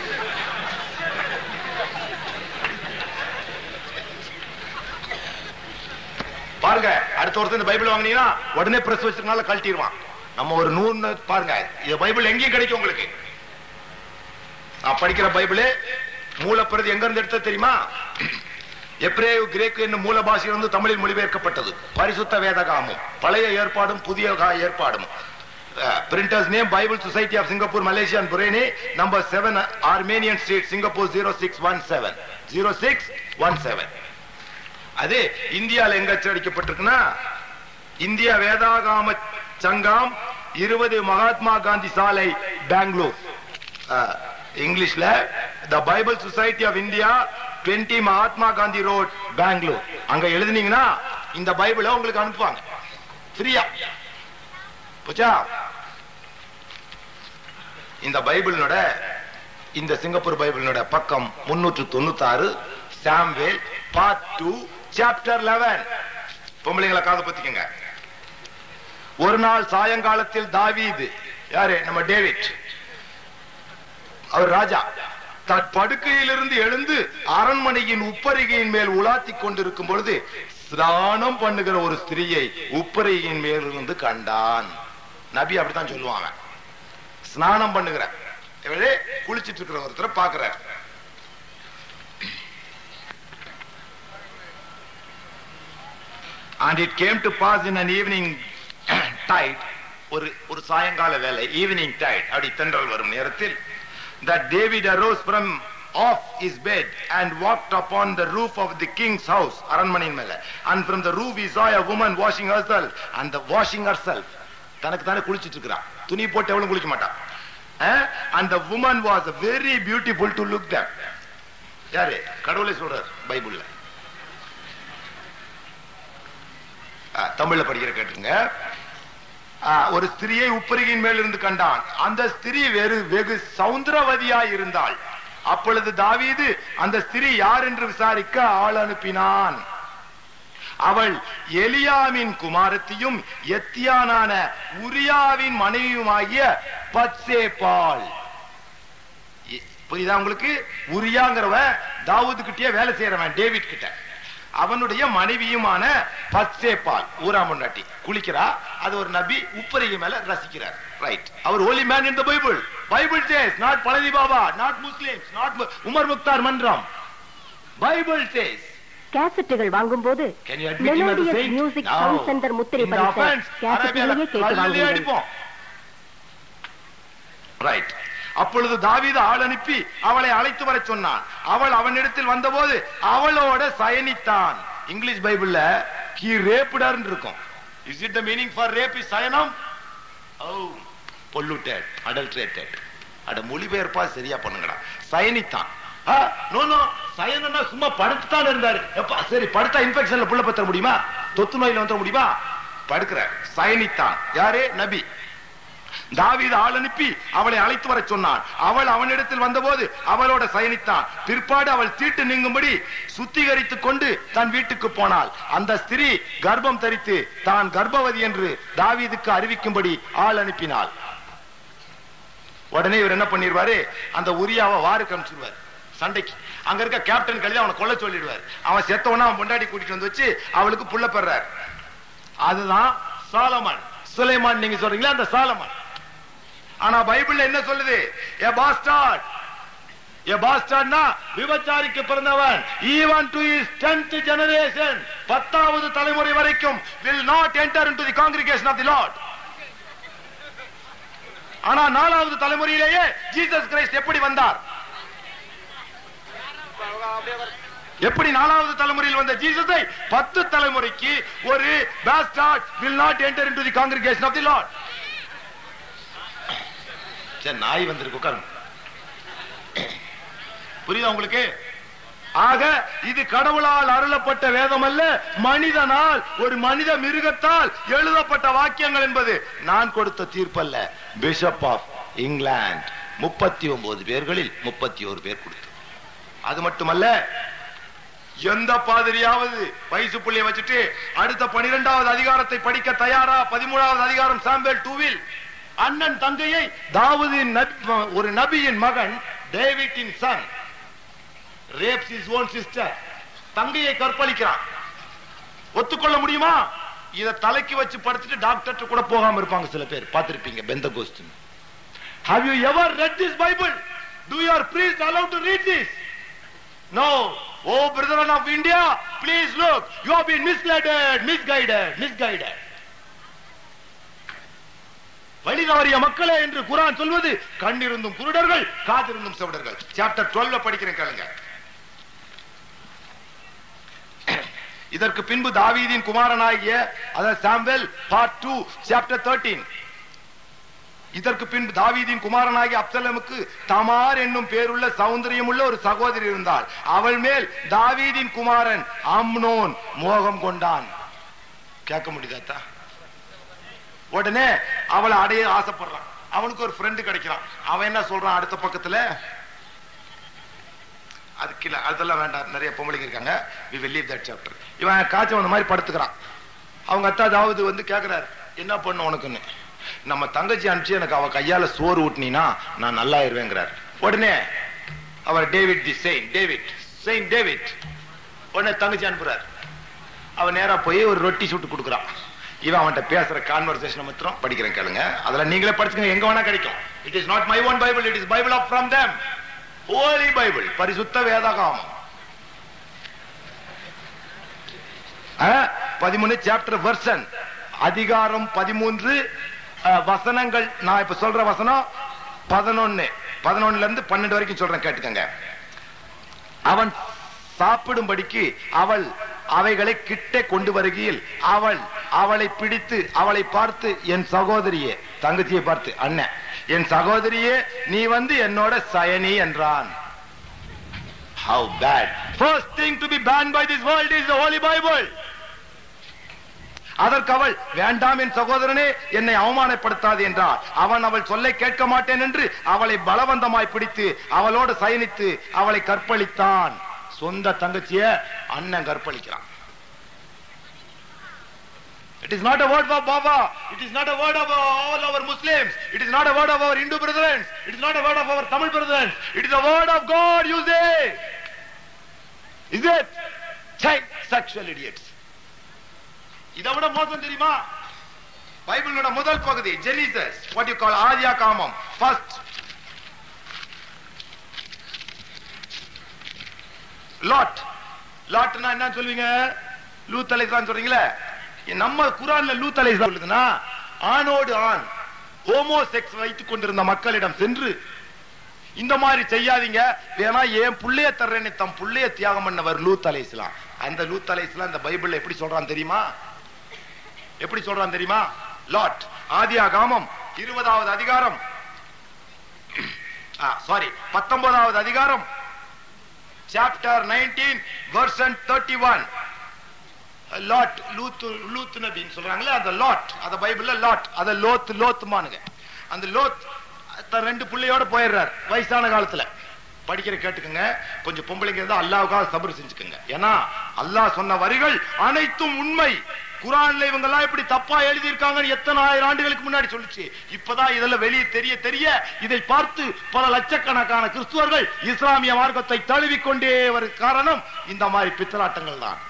பாருங்க அடுத்த வருஷம் இந்த பைபிள் வாங்குனீங்கன்னா உடனே பிரஸ் வச்சிருக்கனால கழட்டிடுவான் நம்ம ஒரு நூறு பாருங்க இந்த பைபிள் எங்கேயும் கிடைக்கும் உங்களுக்கு நான் படிக்கிற பைபிளே மூலப்பிரதி எங்க இருந்து எடுத்தது தெரியுமா எப்ரேயு கிரேக்கு என்னும் மூல பாஷையிலிருந்து தமிழில் மொழிபெயர்க்கப்பட்டது பரிசுத்த வேதகாமும் பழைய ஏற்பாடும் புதிய கா- ஏற்பாடும் printers name Bible society of Singapore Malaysia and Brunei number seven Armenian street Singapore zero six one seven zero six one seven அது இந்தியால எங்க அச்சடிக்கப்பட்டிருக்குன்னா இந்தியா வேதாகாம சங்கம் இருபது மகாத்மா காந்தி சாலை பெங்களூர் அஹ், இங்கிலீஷ்ல the Bible society of India 20 Mahatma Gandhi road Bangalore அங்க எழுதுனீங்கன்னா இந்த பைபிளை உங்களுக்கு அனுப்புவாங்க ஃப்ரீயா புச்சா இந்த பைபிளினோட இந்த சிங்கப்பூர் பைபிளினோட பக்கம் முன்னூற்று தொண்ணூத்தி ஆறு Samuel part two chapter eleven பொம்பளைங்களை காது பத்திக்கங்க ஒரு நாள் சாயங்காலத்தில் தாவீது யாரு நம்ம டேவிட் அவர் ராஜா தன் படுக்கையிலிருந்து எழுந்து அரண்மனையின் உப்பரிகையின் மேல் உலாத்திக் கொண்டிருக்கும் பொழுது ஸ்நானம் பண்ணுகிற ஒரு ஸ்திரியை உப்பரிகையின் மேல் இருந்து கண்டான் நபி அப்படித்தான் சொல்லுவாங்க ஸ்நானம் பண்ணுகிற இவரே குளிச்சிட்டு இருக்கிற ஒருத்தரை பாக்குறார் and it came to pass in an evening tide ஒரு ஒரு சாயங்கால வேலை ஈவினிங் டைட் அப்படி தென்றல் வரும் நேரத்தில் that David arose from off his bed and walked upon the roof of the king's house அரண்மனையின் மேல and from the roof he saw a woman washing herself and the washing herself தனக்கு தானே குளிச்சிட்டு இருக்கிறா துணி போட்டு எவ்வளவு குளிக்க மாட்டா அஹ்? and the woman was very beautiful to look them யாரு கடவுளை சொல்றார் பைபிள்ல அஹ், தமிழ்ல படிக்கிற கேட்டுங்க ஆஹ், ஒரு ஸ்திரியை உப்பரிகையின் மேல் இருந்து கண்டான் அந்த ஸ்திரீ வெறு வெகு சௌந்தரவதியாய் இருந்தாள் அப்பொழுது தாவீது அந்த ஸ்திரீ யார் என்று விசாரிக்க ஆள் அனுப்பினான் அவள் எலியாமின் குமாரத்தியும் எத்தியானான உரியாவின் மனைவியுமாகிய பத்சேபாள் இ- புரியுதா உங்களுக்கு உரியாங்கிறவன் தாவூது கிட்டயே வேலை செய்யறவன் டேவிட் கிட்ட அவனுடைய மனைவியுமான பத்சேபால் ஊரா முன்னாட்டி குளிக்கிறா அது ஒரு நபி உப்பரிகை மேல ரசிக்கிறார் ரைட் அவர் holy man in the Bible Bible says not Palani Baba not Muslims not Umar Mukhtar மன்றம் பைபிள் says கேசட்டுகள் வாங்கும்போது Can you admit him as a melodious saint? Music No. Sound centre முத்திரை In the பதித்த offense, கேசட்டிலேயே அரேபியால கேட்டு கல்லிலே வாங்குங்கள் அடிப்போம். Right. அப்பொழுது தாவீது ஆள் அனுப்பி அவளை அழைத்து வர சொன்னான் அவள் அவனிடத்தில் வந்தபோது அவளோட சயனித்தான் இங்கிலீஷ் பைபிள்ல கி ரேப்டர்னு இருக்கும் is it the meaning for rape is சயனம் ஓ பொல்யூட்டட் அடல்ட்ரேட்டட் அட மொழிபெயர்ப்பா சரியா பண்ணுங்கடா சயனித்தான் நோ நோ சயனம்னா சும்மா படுத்துத்தான் இருந்தாரு எப்பா சரி படுத்தா இன்ஃபெக்ஷன்ல புள்ள பத்த முடியுமா தொத்து நோயில வந்துட முடியுமா படுக்கிறார் சயனித்தான் யாரு நபி தாவீது ஆள் அனுப்பி அவளை அழைத்து வர சொன்னான் அவள் அவனிடத்தில் வந்தபோது அவளோட சயனித்தான் பிற்பாடு அவள் தீட்டு நீங்கும்படி சுத்திகரித்துக் கொண்டு தன் வீட்டுக்கு போனாள் அந்த ஸ்திரீ கர்ப்பம் தரித்து தான் கர்ப்பவதி என்று தாவீதுக்கு அறிவிக்கும்படி ஆள் அனுப்பினாள் உடனே இவர் என்ன பண்ணிடுவாரு அந்த உரியாவை வாருக்கு அனுப்பிச்சிருவார் சண்டைக்கு அங்க இருக்க கேப்டன் கழுதி அவனை கொல்ல சொல்லிடுவார் அவன் செத்தவன அவன் பொண்டாட்டி கூட்டிட்டு வந்து வச்சு அவளுக்கு புள்ள பெறார் அதுதான் சாலமன் சுலைமான் நீங்க சொல்றீங்களா அந்த சாலமன் ஆனா பைபிள்ல என்ன சொல்லுது ஏ பாஸ்டார்ட் ஏ பாஸ்டார்ட்னா விபச்சாரிக்கு பிறந்தவன் even to his tenth generation பத்தாவது தலைமுறை வரைக்கும் will not enter into the congregation of the Lord ஆனா நாலாவது தலைமுறையிலேயே ஜீசஸ் கிரைஸ்ட் எப்படி வந்தார் எப்படி நாலாவது தலைமுறையில் வந்த ஜீசஸை பத்து தலைமுறைக்கு ஒரு bastard will not enter into the congregation of the Lord சரி நாய் வந்திருக்கு உட்காருங்க புரியுதா உங்களுக்கு ஆக இது கடவுளால் அருளப்பட்ட வேதம் அல்ல மனிதனால் ஒரு மனித மிருகத்தால் எழுதப்பட்ட வாக்கியங்கள் என்பது நான் கொடுத்த தீர்ப்பல்ல பிஷப் ஆஃப் இங்கிலாந்து முப்பத்தி ஒன்பது பேர்களில் முப்பத்தி ஒரு பேர் கொடுத்து அது மட்டுமல்ல எந்த பாதிரியாவது வயசு புள்ளிய வச்சுட்டு அடுத்த பனிரெண்டாவது அதிகாரத்தை படிக்க தயாரா பதிமூணாவது அதிகாரம் சாம்பேல் டூவில் அண்ணன் தங்கையை தாவூதின் நபி- ஒரு நபியின் மகன் டேவிட்டின் son rapes his own sister தங்கையை கற்பழிக்கிறான் ஒத்துக்கொள்ள முடியுமா இத தலைக்கு வச்சு படுத்துட்டு டாக்டர் கூட போகாம இருப்பாங்க சில பேர் பார்த்திருப்பீங்க Pentecost Have you ever read this Bible? Do your priest allow to read this? No. Oh, brethren of India, please look. You have been misled, misguided, misguided. வழி தவறிய மக்களே என்று குரான் சொல்வது கண்ணிருந்தும் குருடர்கள் காதிருந்தும் செவிடர்கள் சாப்டர் 12 படிக்கிறேன் கேளுங்க இதற்கு பின்பு தாவீதின் குமாரனாகிய அதாவது சாம்பல் பார்ட் டூ சாப்டர் தேர்ட்டீன் இதற்கு பின்பு தாவீதின் குமாரனாகிய அப்சலமுக்கு தமார் என்னும் பேருள்ள சௌந்தரியமுள்ள ஒரு சகோதரி இருந்தாள் அவள் மேல் தாவீதின் குமாரன் அம்னோன் மோகம் கொண்டான் கேட்க முடியுதாத்தா உடனே அவளை அடைய ஆசைப்படுறான் அவனுக்கு ஒரு ஃப்ரெண்டு கிடைக்கிறான் அவன் என்ன சொல்றான் அடுத்த பக்கத்துல அதுக்கு இல்ல அதெல்லாம் வேண்டாம் நிறைய பொம்பளைங்க இருக்காங்க we will leave that chapter இவன் காய்ச்சல் வந்த மாதிரி படுத்துக்கிறான் அவங்க அத்தா அதாவது வந்து கேக்குறாரு என்ன பண்ண உனக்குன்னு நம்ம தங்கச்சி அனுப்பிச்சு எனக்கு அவ கையால சோறு ஊட்டினா நான் நல்லா இருவேங்கிறார் உடனே அவர் David the saint David saint David உடனே தங்கச்சி அனுப்புறார் அவன் நேரா போய் ஒரு ரொட்டி சுட்டு கொடுக்குறான் இவன் அவன்கிட்ட பேசுற கான்வர்சேஷன் மாத்திரம் படிக்கிறேன் கேளுங்க அதெல்லாம் நீங்களே படிச்சுங்க எங்க வேணா கிடைக்கும் it is not my own Bible it is Bible of from them holy Bible பரிசுத்த வேதாகாமம் பதிமூணு சாப்டர் வெர்சன் அதிகாரம் பதிமூன்று அஹ், வசனங்கள் நான் இப்ப சொல்ற வசனம் பதினொன்னு பதினொன்னுல இருந்து பன்னெண்டு வரைக்கும் சொல்றேன் கேட்டுக்கங்க அவன் சாப்பிடும்படிக்கு அவள் அவைகளை கிட்ட கொண்டு வருகையில் அவள் அவளை பிடித்து அவளை பார்த்து என் சகோதரியே தங்கச்சியை பார்த்து அண்ணன் என் சகோதரியே நீ வந்து என்னோட சயனி என்றான் How bad. First thing to be banned by this world is the Holy Bible. அதற்கு அவள் வேண்டாம் என் சகோதரனே என்னை அவமானப்படுத்தாது என்றார் அவன் அவள் சொல்லை கேட்க மாட்டேன் என்று அவளை பலவந்தமாய் பிடித்து அவளோடு சயனித்து அவளை கற்பழித்தான் சொந்த தங்கச்சிய அண்ணன் கற்பழிக்கிறான் It is not a word of Baba. It is not a word of all our Muslims. It is not a word of our Hindu brethren. It is not a word of our Tamil brethren. It is a word of God, you say. Is it? Check sexual idiots. இதை விட மோசம் தெரியுமா பைபிளோட முதல் பகுதி Genesis what you call ஆதியா காமம் first lot லாட்னா என்ன சொல்வீங்க லூத் அலைஸ்லாம் சொல்றீங்களே நம்ம குரான்ல லூத் அலைஸ்லாம் சொல்லுதுன்னா ஆணோடு ஆண் ஹோமோசெக்ஸ் வைத்துக் கொண்டிருந்த மக்களிடம் சென்று இந்த மாதிரி செய்யாதீங்க வேணா ஏன் புள்ளைய தர்றேன்னு தம் புள்ளைய தியாகம் பண்ணவர் லூத் அலைஸ்லாம் அந்த லூத் அலைஸ்லாம் இந்த பைபிள்ல எப்படி சொல்றான் தெரியுமா எப்படி சொல்றான் தெரியுமா லாட் ஆதியா காமம் இருபதாவது அதிகாரம் சாரி பத்தொன்பதாவது அதிகாரம் chapter nineteen version thirty one Lot லூத் லூத் நபின்னு சொல்றாங்களே அந்த லாட் அந்த பைபிள்ல லாட் அத லோத் லோத்துமானுங்க அந்த லோத் தன் ரெண்டு பிள்ளையோட போயிடுறார் வயசான காலத்துல படிக்கிற கேட்டுக்கங்க கொஞ்சம் பொம்பளைங்க இருந்தா அல்லாவுக்காக சபர் செஞ்சுக்கோங்க ஏன்னா அல்லாஹ் சொன்ன வரிகள் அனைத்தும் உண்மை குரான்ல இவங்க எல்லாம் இப்படி தப்பா எழுதி இருக்காங்கன்னு எத்தனை ஆயிரம் ஆண்டுகளுக்கு முன்னாடி சொல்லுச்சு இப்பதான் இதெல்லாம் வெளியே தெரிய தெரிய இதை பார்த்து பல லட்சக்கணக்கான கிறிஸ்துவர்கள் இஸ்லாமிய மார்க்கத்தை தழுவிக்கொண்டே வர காரணம் இந்த மாதிரி பித்தலாட்டங்கள் தான்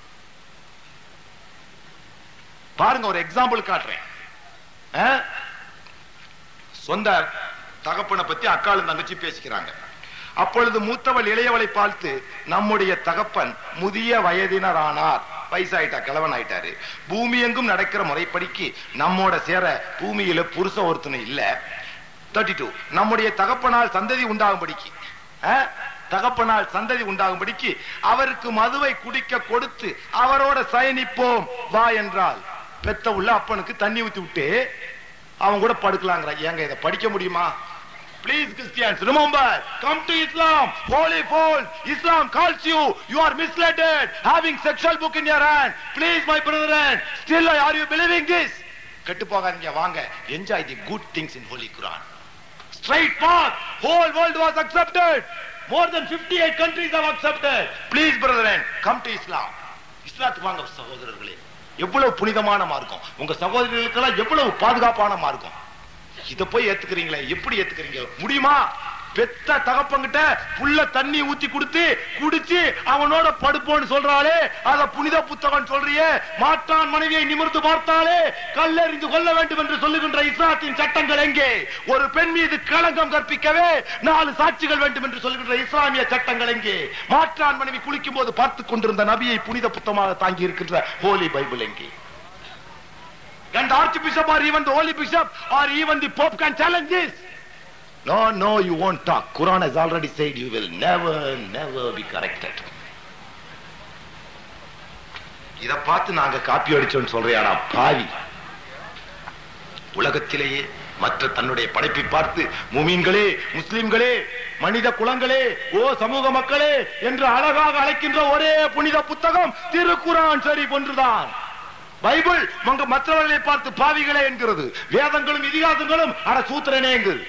பாருங்க ஒரு எக்ஸாம்பிள் காட்டுறேன் ஆ? சொந்த தகப்பனை பத்தி அக்காலும் தங்கச்சி பேசிக்கிறாங்க அப்பொழுது மூத்தவள் இளையவளை பார்த்து நம்முடைய தகப்பன் முதிய வயதினரானார் வயசாயிட்டா கிழவன் ஆயிட்டாரு பூமி எங்கும் நடக்கிற முறைப்படிக்கு நம்மோட சேர பூமியில புருஷ ஒருத்தனை இல்ல தேர்ட்டி டூ நம்முடைய தகப்பனால் சந்ததி உண்டாகும்படிக்கு ஆ? தகப்பனால் சந்ததி உண்டாகும்படிக்கு அவருக்கு மதுவை குடிக்க கொடுத்து அவரோட சயனிப்போம் வா என்றால் பெத்த உள்ள அப்பனுக்கு தண்ணி ஊத்தி விட்டு அவன் கூட படுக்கலாங்கிற ஏங்க இதை படிக்க முடியுமா Please Christians, remember, come to Islam, holy fold. Islam calls you, you are misled, having sexual book in your hand. Please my brethren, still are you believing this? கெட்டு போகாதீங்க வாங்க enjoy the good things in Holy Quran. Straight path, whole world was accepted. More than 58 countries have accepted. Please brethren, come to Islam. இஸ்லாத்துக்கு வாங்க சகோதரர்களே எவ்வளவு புனிதமான மார்க்கம் உங்க சகோதரர்களுக்கெல்லாம் எவ்வளவு பாதுகாப்பான மார்க்கம் இத போய் ஏத்துக்கிறீங்களே எப்படி ஏத்துக்கிறீங்க முடியுமா பெத்த தகப்பங்கிட்ட புள்ள தண்ணி ஊத்தி கொடுத்து குடிச்சு அவனோட படுப்போன்னு சொல்றாளே அத புனித புத்தகம் சொல்றியே மாற்றான் மனைவியை நிமிர்ந்து பார்த்தாலே கல்லெறிந்து கொள்ள வேண்டும் என்று சொல்லுகின்ற இஸ்லாத்தின் சட்டங்கள் எங்கே ஒரு பெண் மீது களங்கம் கற்பிக்கவே நாலு சாட்சிகள் வேண்டும் என்று சொல்லுகின்ற இஸ்லாமிய சட்டங்கள் எங்கே மாற்றான் மனைவி குளிக்கும் போது பார்த்து கொண்டிருந்த நபியை புனித புத்தமாக தாங்கி இருக்கின்ற ஹோலி பைபிள் எங்கே And the archbishop or even the holy bishop or even the pope can challenge this. No, no, you won't talk. Quran has already said you will never, never be corrected. இத பார்த்து நாங்க copy அடிச்சோம்னு சொல்றியாடா பாவி உலகத்திலேயே மற்ற தன்னுடைய படைப்பை பார்த்து முமீன்களே முஸ்லிம்களே மனித குலங்களே ஓ சமூக மக்களே என்று அழகாக அழைக்கின்ற ஒரே புனித புத்தகம் திருக்குரான் சரி ஒன்றுதான் பைபிள் மங்க மற்றவர்களை பார்த்து பாவிகளே என்கிறது வேதங்களும் இதிகாசங்களும் அட சூத்திரனே என்கிறது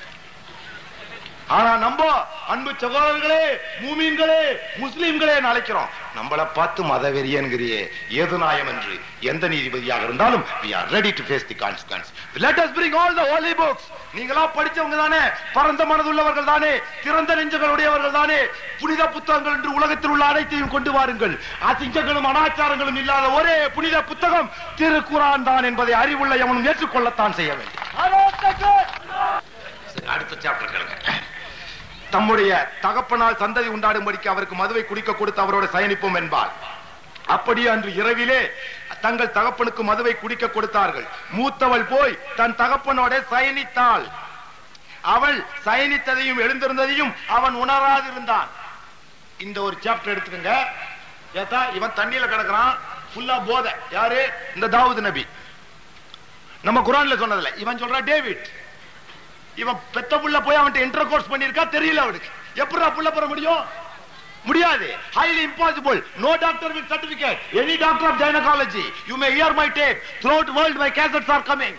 ஆனா நம்ம அன்பு சகோதரர்களே மூமீன்களே முஸ்லிம்களே அழைக்கிறோம் நம்மள பார்த்து மதவெறியன்கிறியே ஏது நியாயம் என்று எந்த நீதிபதியாக இருந்தாலும் we are ready to face the consequence let us bring all the holy books நீங்களா படிச்சவங்க தானே பரந்த மனதுள்ளவர்கள் தானே திறந்த நெஞ்சங்கள் உடையவர்கள் தானே புனித புத்தகங்கள் என்று உலகத்தில் உள்ள அனைத்தையும் கொண்டு வாருங்கள் அசிங்கங்களும் அனாச்சாரங்களும் இல்லாத ஒரே புனித புத்தகம் திருக்குரான் தான் என்பதை அறிவுள்ள எவனும் ஏற்றுக்கொள்ளத்தான் செய்ய வேண்டும் சரி, அடுத்த சாப்டர் கேளுங்க தம்முடைய தகப்பனால் சந்ததி உண்டாடும்படிக்கு அவருக்கு மதுவை குடிக்க கொடுத்து அவரோட சயனிப்போம் என்பார் அப்படியே அன்று இரவிலே தங்கள் தகப்பனுக்கு மதுவை குடிக்க கொடுத்தார்கள் மூத்தவள் போய் தன் தகப்பனோட சயனித்தாள் அவள் சயனித்ததையும் எழுந்திருந்ததையும் அவன் உணராதிருந்தான் இந்த ஒரு சாப்டர் எடுத்துக்கங்க ஏத்தா இவன் தண்ணியில கிடக்குறான் ஃபுல்லா போதை யாரு இந்த தாவூது நபி நம்ம குரான்ல சொன்னதில்ல இவன் சொல்றான் டேவிட் இவன் பெத்த புள்ள போய் அவன்கிட்ட இன்டர் கோர்ஸ் பண்ணிருக்கா தெரியல அவனுக்கு எப்படா புள்ள பெற முடியும் முடியாது highly impossible no doctor with certificate any doctor of gynecology you may hear my tape throughout world my cassettes are coming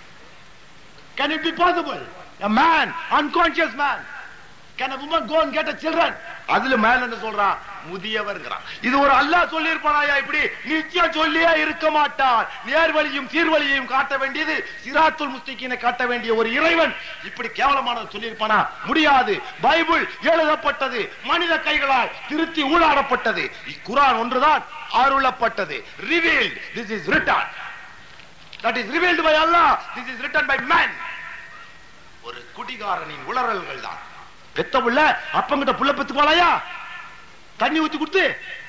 can it be possible a man unconscious man can a woman go and get a children அதுல மேல என்ன சொல்றான் முதியவர்ங்கிறான் இது ஒரு அல்லாஹ் சொல்லி இருப்பானாயா இப்படி நிச்சயம் சொல்லியே இருக்க மாட்டார் நேர்வழியும் சீர்வழியையும் காட்ட வேண்டியது சிராத்துல் முஸ்திகினை காட்ட வேண்டிய ஒரு இறைவன் இப்படி கேவலமானது சொல்லி இருப்பானா முடியாது பைபிள் எழுதப்பட்டது மனித கைகளால் திருத்தி ஊடாடப்பட்டது குரான் ஒன்றுதான் அருளப்பட்டது revealed this is written that is revealed by Allah this is written by man ஒரு குடிகாரனின் உளறல்கள் தான் பெத்த புள்ள அப்பங்கிட்ட புள்ள பெத்து போலாயா தண்ணி ஊத்தி கொடுத்து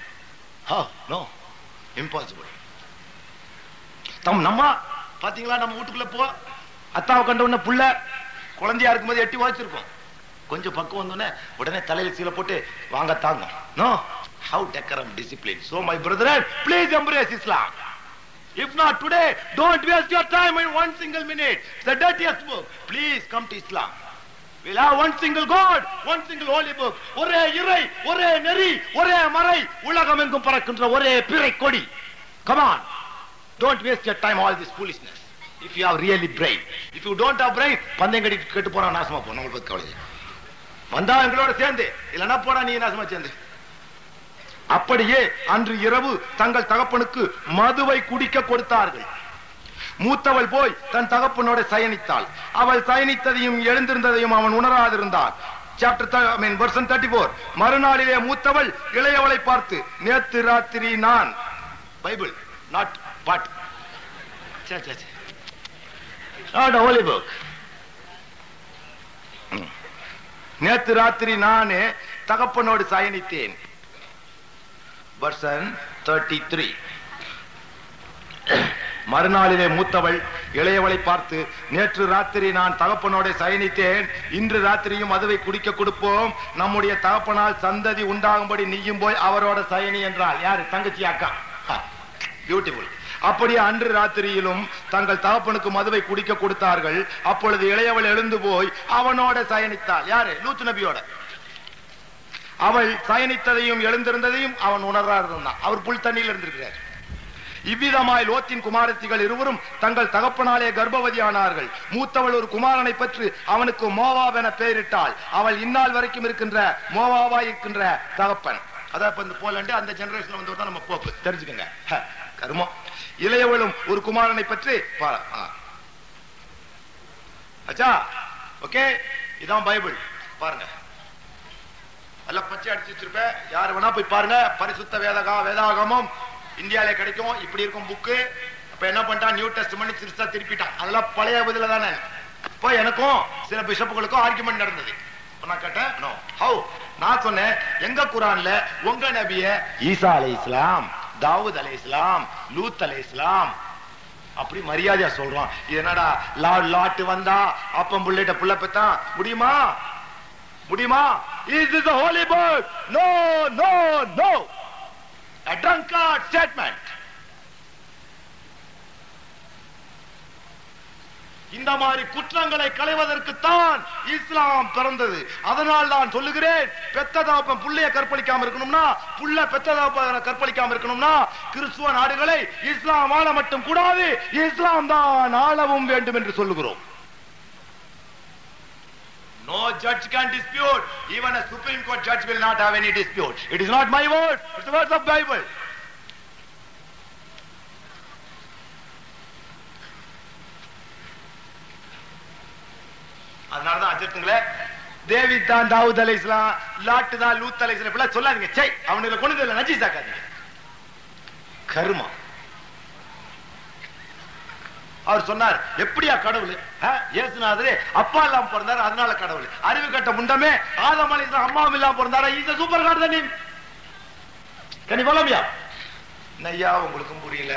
நோ இம்பாசிபிள் தம் நம்ம பாத்தீங்களா நம்ம வீட்டுக்குள்ள போ அத்தாவை கண்ட உடனே புள்ள குழந்தையா இருக்கும்போது எட்டி வாச்சிருப்போம் கொஞ்சம் பக்கம் வந்தோடனே உடனே தலையில சீல போட்டு வாங்க தாங்க no how decorum discipline so my brother please embrace Islam If not today, don't waste your time in one single minute. It's the dirtiest book. Please come to Islam. We'll have one single God, one single holy book. ஒரே இறை, ஒரே நெறி, ஒரே மறை, உலகம் எங்கும் பறக்கின்ற ஒரே பிறை கொடி. Come on. Don't waste your time all this foolishness. If you have really brain. If you don't have brain, பந்தயம் கட்டி கெட்டு போனா நாசமா போ நம்மளை பத்தி கவலை இல்லை. வந்தா எங்களோட சேர்ந்து இல்லைன்னா போடா நீ நாசமா சேர்ந்து அப்படியே அன்று இரவு தங்கள் தகப்பனுக்கு மதுவை குடிக்க கொடுத்தார்கள் மூத்தவள் போய் தன் தகப்பனோட சயனித்தாள் அவள் சயனித்ததையும் எழுந்திருந்ததையும் அவன் உணராதிருந்தான் chapter I mean version thirty four மறுநாளிலே மூத்தவள் இளையவளை பார்த்து நேத்து ராத்திரி நான் Bible not bad not holy book நேத்து ராத்திரி நானே தகப்பனோடு சயனித்தேன் version 33 மறுநாளிலே மூத்தவள் இளையவளை பார்த்து நேற்று ராத்திரி நான் தகப்பனோட சயனித்தேன் இன்று ராத்திரியும் மதுவை குடிக்க கொடுப்போம் நம்முடைய தகப்பனால் சந்ததி உண்டாகும்படி நீயும் போய் அவரோட சயனி என்றாள் யாரு தங்கச்சி அக்கா பியூட்டிஃபுல் அப்படியே அன்று ராத்திரியிலும் தங்கள் தகப்பனுக்கு மதுவை குடிக்க கொடுத்தார்கள் அப்பொழுது இளையவள் எழுந்து போய் அவனோட சயனித்தாள் யாரு லூத்து நபியோட அவள் சயனித்ததையும் எழுந்திருந்ததையும் அவன் உணராதிருந்தான் அவர் புல் தண்ணியில் இருந்திருக்கிறார் இவ்விதமாய் லோத்தின் குமாரத்திகள் இருவரும் தங்கள் தகப்பனாலே கர்ப்பவதியானார்கள் மூத்தவள் ஒரு குமாரனை பெற்று அவனுக்கு மோவாப் என பெயரிட்டாள் அவள் இந்நாள் வரைக்கும் இருக்கின்ற மோவாவா இருக்கின்ற தகப்பன் அதான் இப்ப இந்த போலண்டு அந்த ஜெனரேஷன்ல வந்து தான் நம்ம போப்பு தெரிஞ்சுக்கங்க ஹ, கருமம் இளையவளும் ஒரு குமாரனை பற்றி பா- ஆ. அச்சா ஓகே இதான் பைபிள் பாருங்க எல்லாம் பச்சை அடிச்சு வச்சிருப்பேன் யாரு வேணா போய் பாருங்க பரிசுத்த வேதகா வேதாகமம் இந்தியால கிடைக்கும் இப்படி இருக்கும் புக்கு அப்ப என்ன பண்ணிட்டான் நியூ டெஸ்ட் பண்ணி சிறுசா திருப்பிட்டான் அதெல்லாம் பழைய பதில தானே இப்போ எனக்கும் சில பிஷப்புகளுக்கும் ஆர்குமெண்ட் நடந்தது இப்ப நான் கேட்டேன் நோ ஹவு நான் சொன்னேன் எங்க குரான்ல உங்க நபிய ஈசா அலை இஸ்லாம் தாவூத் அலை இஸ்லாம் லூத் அலை இஸ்லாம் அப்படி மரியாதையா சொல்றான் இது என்னடா லாட் லாட்டு வந்தா அப்பம் புள்ளிட்ட புள்ள பெத்தான் முடியுமா முடியுமா is is a holy book no no no a drunkard statement இந்த மாதிரி குற்றங்களை களைவதற்கு தான் இஸ்லாம் பிறந்தது அதனால் நான் சொல்லுகிறேன் பெத்ததாப்பன் புள்ளைய கற்பழிக்காம இருக்கணும்னா புள்ள பெத்ததாப்ப கற்பழிக்காம இருக்கணும்னா கிறிஸ்துவ நாடுகளை இஸ்லாம் ஆள மட்டும் கூடாது இஸ்லாம் தான் ஆளவும் வேண்டும் என்று சொல்லுகிறோம் No judge can dispute. Even a Supreme Court judge will not have any dispute. It is not my word. It's the words of Bible. அதனாலதான் அஜத்துங்களே தேவி தான் தாவூத் அலை இஸ்லாம் லாட்டு தான் லூத் அலை இஸ்லாம் இப்படிலாம் சொல்லாதீங்க சை அவனுக்கு கொண்டு வந்து நஜீஸ் ஆக்காதீங்க கருமா அவர் சொன்னார் எப்படியா கடவுள் ஆ, இயேசுநாதரே அப்பா இல்லாம பிறந்தாரு அதனால கடவுள் அறிவு கட்ட முண்டமே ஆதம் அலை இஸ்லாம் அம்மாவும் இல்லாம பிறந்தாரா இந்த சூப்பர் கார்டு தான் நீ கனி போலாமியா நையா உங்களுக்கும் புரியல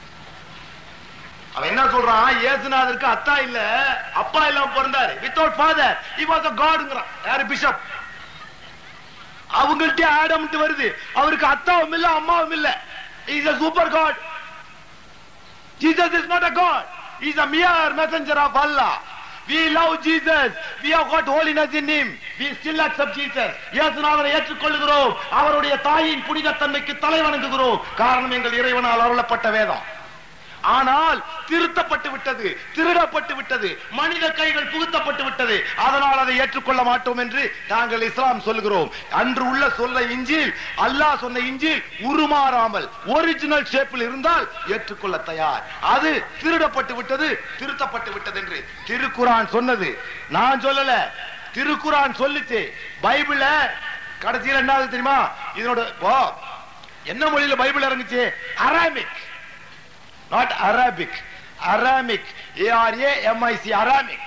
அவன் என்ன சொல்றான் இயேசுநாதருக்கு அத்தா இல்ல அப்பா இல்லாம பிறந்தாரு without father he was a godங்கிறான் யாரு பிஷப் அவங்கள்ட்ட ஆடம்ட்டு வருது அவருக்கு அத்தாவும் இல்ல அம்மாவும் இல்ல is a super god Jesus is not a God. He's a mere messenger of Allah. We love Jesus. We have got holiness in Him. We still accept Jesus. இயேசுநாதரை ஏற்றுக்கொள்கிறோம் அவருடைய தாயின் புனிதத்தன்மைக்கு தலை வணங்குகிறோம் காரணம் எங்கள் இறைவனால் அருளப்பட்ட வேதம் ஆனால் திருத்தப்பட்டு விட்டது திருடப்பட்டு விட்டது மனித கைகள் புகுத்தப்பட்டு விட்டது அதனால் அதை ஏற்றுக்கொள்ள மாட்டோம் என்று நாங்கள் இஸ்லாம் சொல்லுகிறோம் அன்று உள்ள சொல்ல இஞ்சில் அல்லாஹ் சொன்ன இஞ்சில் உருமாறாமல் ஒரிஜினல் ஷேப்பில் இருந்தால் ஏற்றுக்கொள்ள தயார் அது திருடப்பட்டு விட்டது திருத்தப்பட்டு விட்டது என்று திருக்குரான் சொன்னது நான் சொல்லல திருக்குரான் சொல்லிச்சு பைபிள்ல கடைசியில் என்ன ஆகுது தெரியுமா இதனோட ஓ என்ன மொழியில பைபிள் இறங்குச்சு Aramaic not Arabic Aramaic A R A M I C Aramaic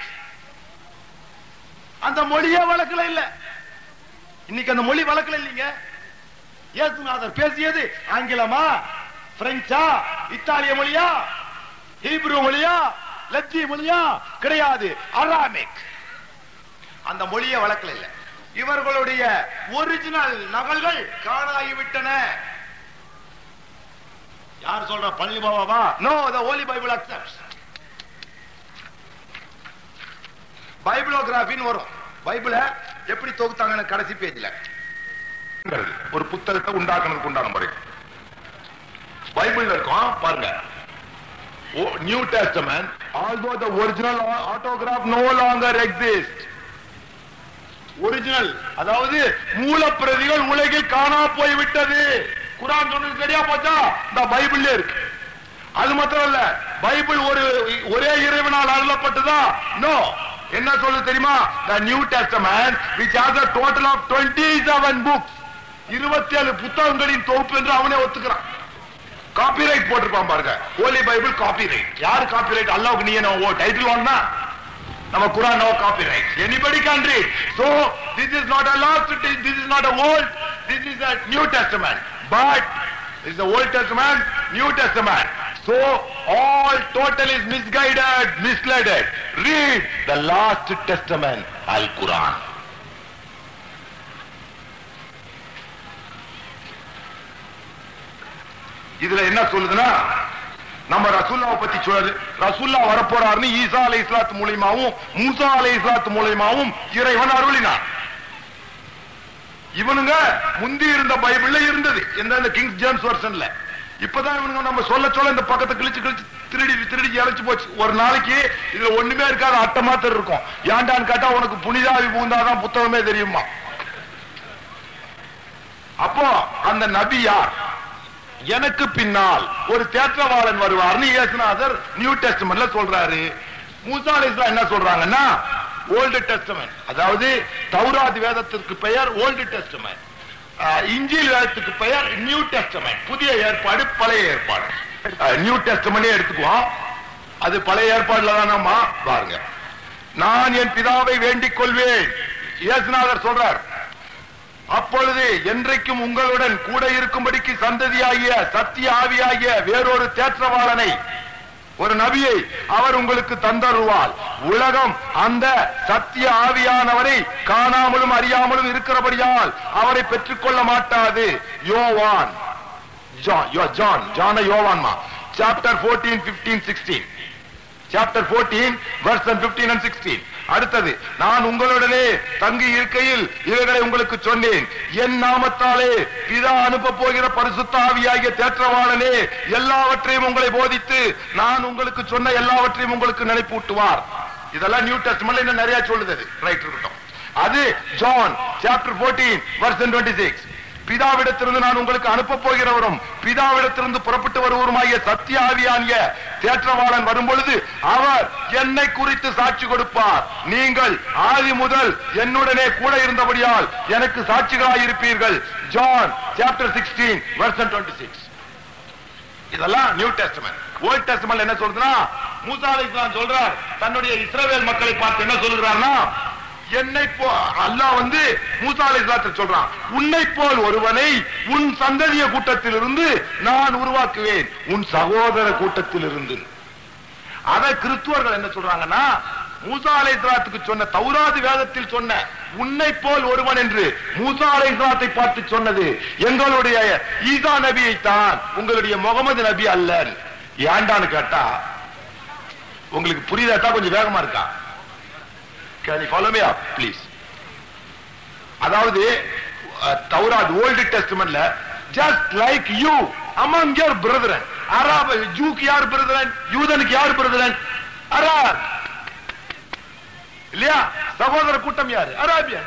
அந்த மொழியே வழக்குல இல்ல இன்னைக்கு அந்த மொழி வழக்குல இல்லைங்க இயேசுநாதர் பேசியது ஆங்கிலமா பிரெஞ்சா இத்தாலிய மொழியா ஹீப்ரு மொழியா லத்தி மொழியா கிடையாது அராமிக் அந்த மொழியே வழக்குல இல்ல இவர்களுடைய ஒரிஜினல் நகல்கள் காணாகிவிட்டன யார் சொல்ற பள்ளி பாபாவா no the holy Bible accepts பைபிளோகிராஃபின்னு வரும் பைபிள எப்படி தொகுத்தாங்கன்னு கடைசி பேஜ்ல ஒரு புத்தகத்தை உண்டாக்குனதுக்கு உண்டான முறை பைபிள்ல இருக்கும் பாருங்க new testament although the original autograph no longer exists original அதாவது மூலப்பிரதிகள் உலகில் காணா போய் விட்டது குரான் சொன்னது சரியா போச்சா இந்த பைபிள்ல இருக்கு அது மாத்திரம் இல்ல பைபிள் ஒரு ஒரே இறைவனால் அருளப்பட்டதா நோ என்ன சொல்லுது தெரியுமா the new testament which has a total of 27 books 27 புத்தகங்களின் தொகுப்பு என்று அவனே ஒத்துக்கிறான் காப்பிரைட் போட்டிருப்பான் பாருங்க ஹோலி பைபிள் காப்பிரைட் யார் காப்பிரைட் அல்லாவுக்கு நீ என்ன ஓ டைட்டில் ஒன்னா நம்ம குரான் no copyright anybody can read so this is not a last this is not a old this is a new testament but is the old testament new testament So all total is misguided, misled. Read the last testament, Al Quran. இதுல என்ன சொல்லுதுன்னா நம்ம ரசூல்லாவை பத்தி சொல்லுது ரசூல்லா வரப்போறாருன்னு ஈசா அலை இஸ்லாத்து மூலியமாவும் மூசா அலை இஸ்லாத்து மூலியமாவும் இறைவன் அருளினான் இவனுங்க முந்தி இருந்த பைபிள்ல இருந்தது எந்த இந்த கிங்ஸ் ஜேம்ஸ் வெர்ஷன்ல இப்பதான் இவனுங்க நம்ம சொல்ல சொல்ல இந்த பக்கத்தை கிழிச்சு கிழிச்சு திருடி திருடி இழைச்சு போச்சு ஒரு நாளைக்கு இதுல ஒண்ணுமே இருக்காது அட்டை மாத்திரம் இருக்கும் ஏன்டான்னு கேட்டா உனக்கு புனிதாவி பூந்தாதான் புத்தகமே தெரியுமா அப்போ அந்த நபி யார் எனக்கு பின்னால் ஒரு தேற்றவாளன் வருவார்னு இயேசுநாதர் நியூ டெஸ்டமெண்ட்ல சொல்றாரு மூசா அலைஹிஸ்ஸலாம் என்ன சொல்றாங்கன்னா ஓல்டு டெஸ்டமெண்ட் அதாவது தௌராத் வேதத்திற்கு பெயர் ஓல்டு டெஸ்டமெண்ட் இஞ்சில் வேதத்துக்கு பெயர் நியூ டெஸ்டமெண்ட் புதிய ஏற்பாடு பழைய ஏற்பாடு நியூ டெஸ்டமெண்டே எடுத்துக்குவோம் அது பழைய ஏற்பாடுல தானம்மா பாருங்க நான் என் பிதாவை வேண்டிக் கொள்வேன் இயேசுநாதர் சொல்றார் அப்பொழுது என்றைக்கும் உங்களுடன் கூட இருக்கும்படிக்கு சந்ததியாகிய சத்திய ஆவியாகிய வேறொரு தேற்றவாளனை ஒரு நபியை அவர் உங்களுக்கு தந்தருவார் உலகம் அந்த சத்திய ஆவியானவரை காணாமலும் அறியாமலும் இருக்கிறபடியால் அவரை பெற்றுக்கொள்ள மாட்டாது யோவான் ஜான் யோ ஜான் ஜான யோவான்மா சாப்டர் 14 15 16 சாப்டர் 14 verse 15 and 16 அடுத்தது நான் உங்களுடனே தங்கி இருக்கையில் இவைகளை உங்களுக்கு சொன்னேன் என் நாமத்தாலே பிதா அனுப்ப போகிற பரிசுத்த ஆவியாகிய தேற்றவாளனே எல்லாவற்றையும் உங்களை போதித்து நான் உங்களுக்கு சொன்ன எல்லாவற்றையும் உங்களுக்கு நினைப்பூட்டுவார் இதெல்லாம் நியூ டெஸ்ட்மென்ட்ல இன்னும் நிறைய சொல்லுது ரைட் இருக்கட்டும் அது ஜான் சாப்டர் 14 verse 26 பிதாவிடத்திலிருந்து நான் உங்களுக்கு அனுப்ப போகிறவரும் பிதாவிடத்திலிருந்து புறப்பட்டு வருவருமாகிய சத்திய ஆவியானிய தேற்றவாளன் வரும்பொழுது அவர் என்னை குறித்து சாட்சி கொடுப்பார் நீங்கள் ஆதி முதல் என்னுடனே கூட இருந்தபடியால் எனக்கு சாட்சிகளாய் இருப்பீர்கள் John chapter sixteen verse twenty six இதெல்லாம் நியூ டெஸ்டமென்ட் ஓல்ட் டெஸ்டமென்ட் என்ன சொல்றதுன்னா மூசா அலைஹிஸ்ஸலாம் சொல்றார் தன்னுடைய இஸ்ரவேல் மக்களை பார்த்து என்ன சொல்கிறார்னா என்னை போ அல்லாஹ் வந்து மூசா அலைஹிஸ்ஸலாத்தை சொல்றான் உன்னை போல் ஒருவனை உன் சந்ததிய கூட்டத்திலிருந்து நான் உருவாக்குவேன் உன் சகோதர கூட்டத்திலிருந்து அத கிறிஸ்துவர்கள் என்ன சொல்றாங்கன்னா மூசா அலைஹிஸ்ஸலாத்துக்கு சொன்ன தௌராது வேதத்தில் சொன்ன உன்னை போல் ஒருவன் என்று மூசா அலைஹிஸ்ஸலாத்தை பார்த்து சொன்னது எங்களுடைய ஈசா நபியை தான் உங்களுடைய முகமது நபி அல்ல ஏண்டான்னு கேட்டா உங்களுக்கு புரியுதாட்டா கொஞ்சம் வேகமா இருக்கா can you follow me up please அதாவது தௌராத் ஓல்டு டெஸ்ட்மென்ட்ல just like you among your brethren Arab ஜூக்கு யார் பிரதரன் யூதனுக்கு யார் பிரதரன் அராப் இல்லையா சகோதர கூட்டம் யாரு அரேபியன்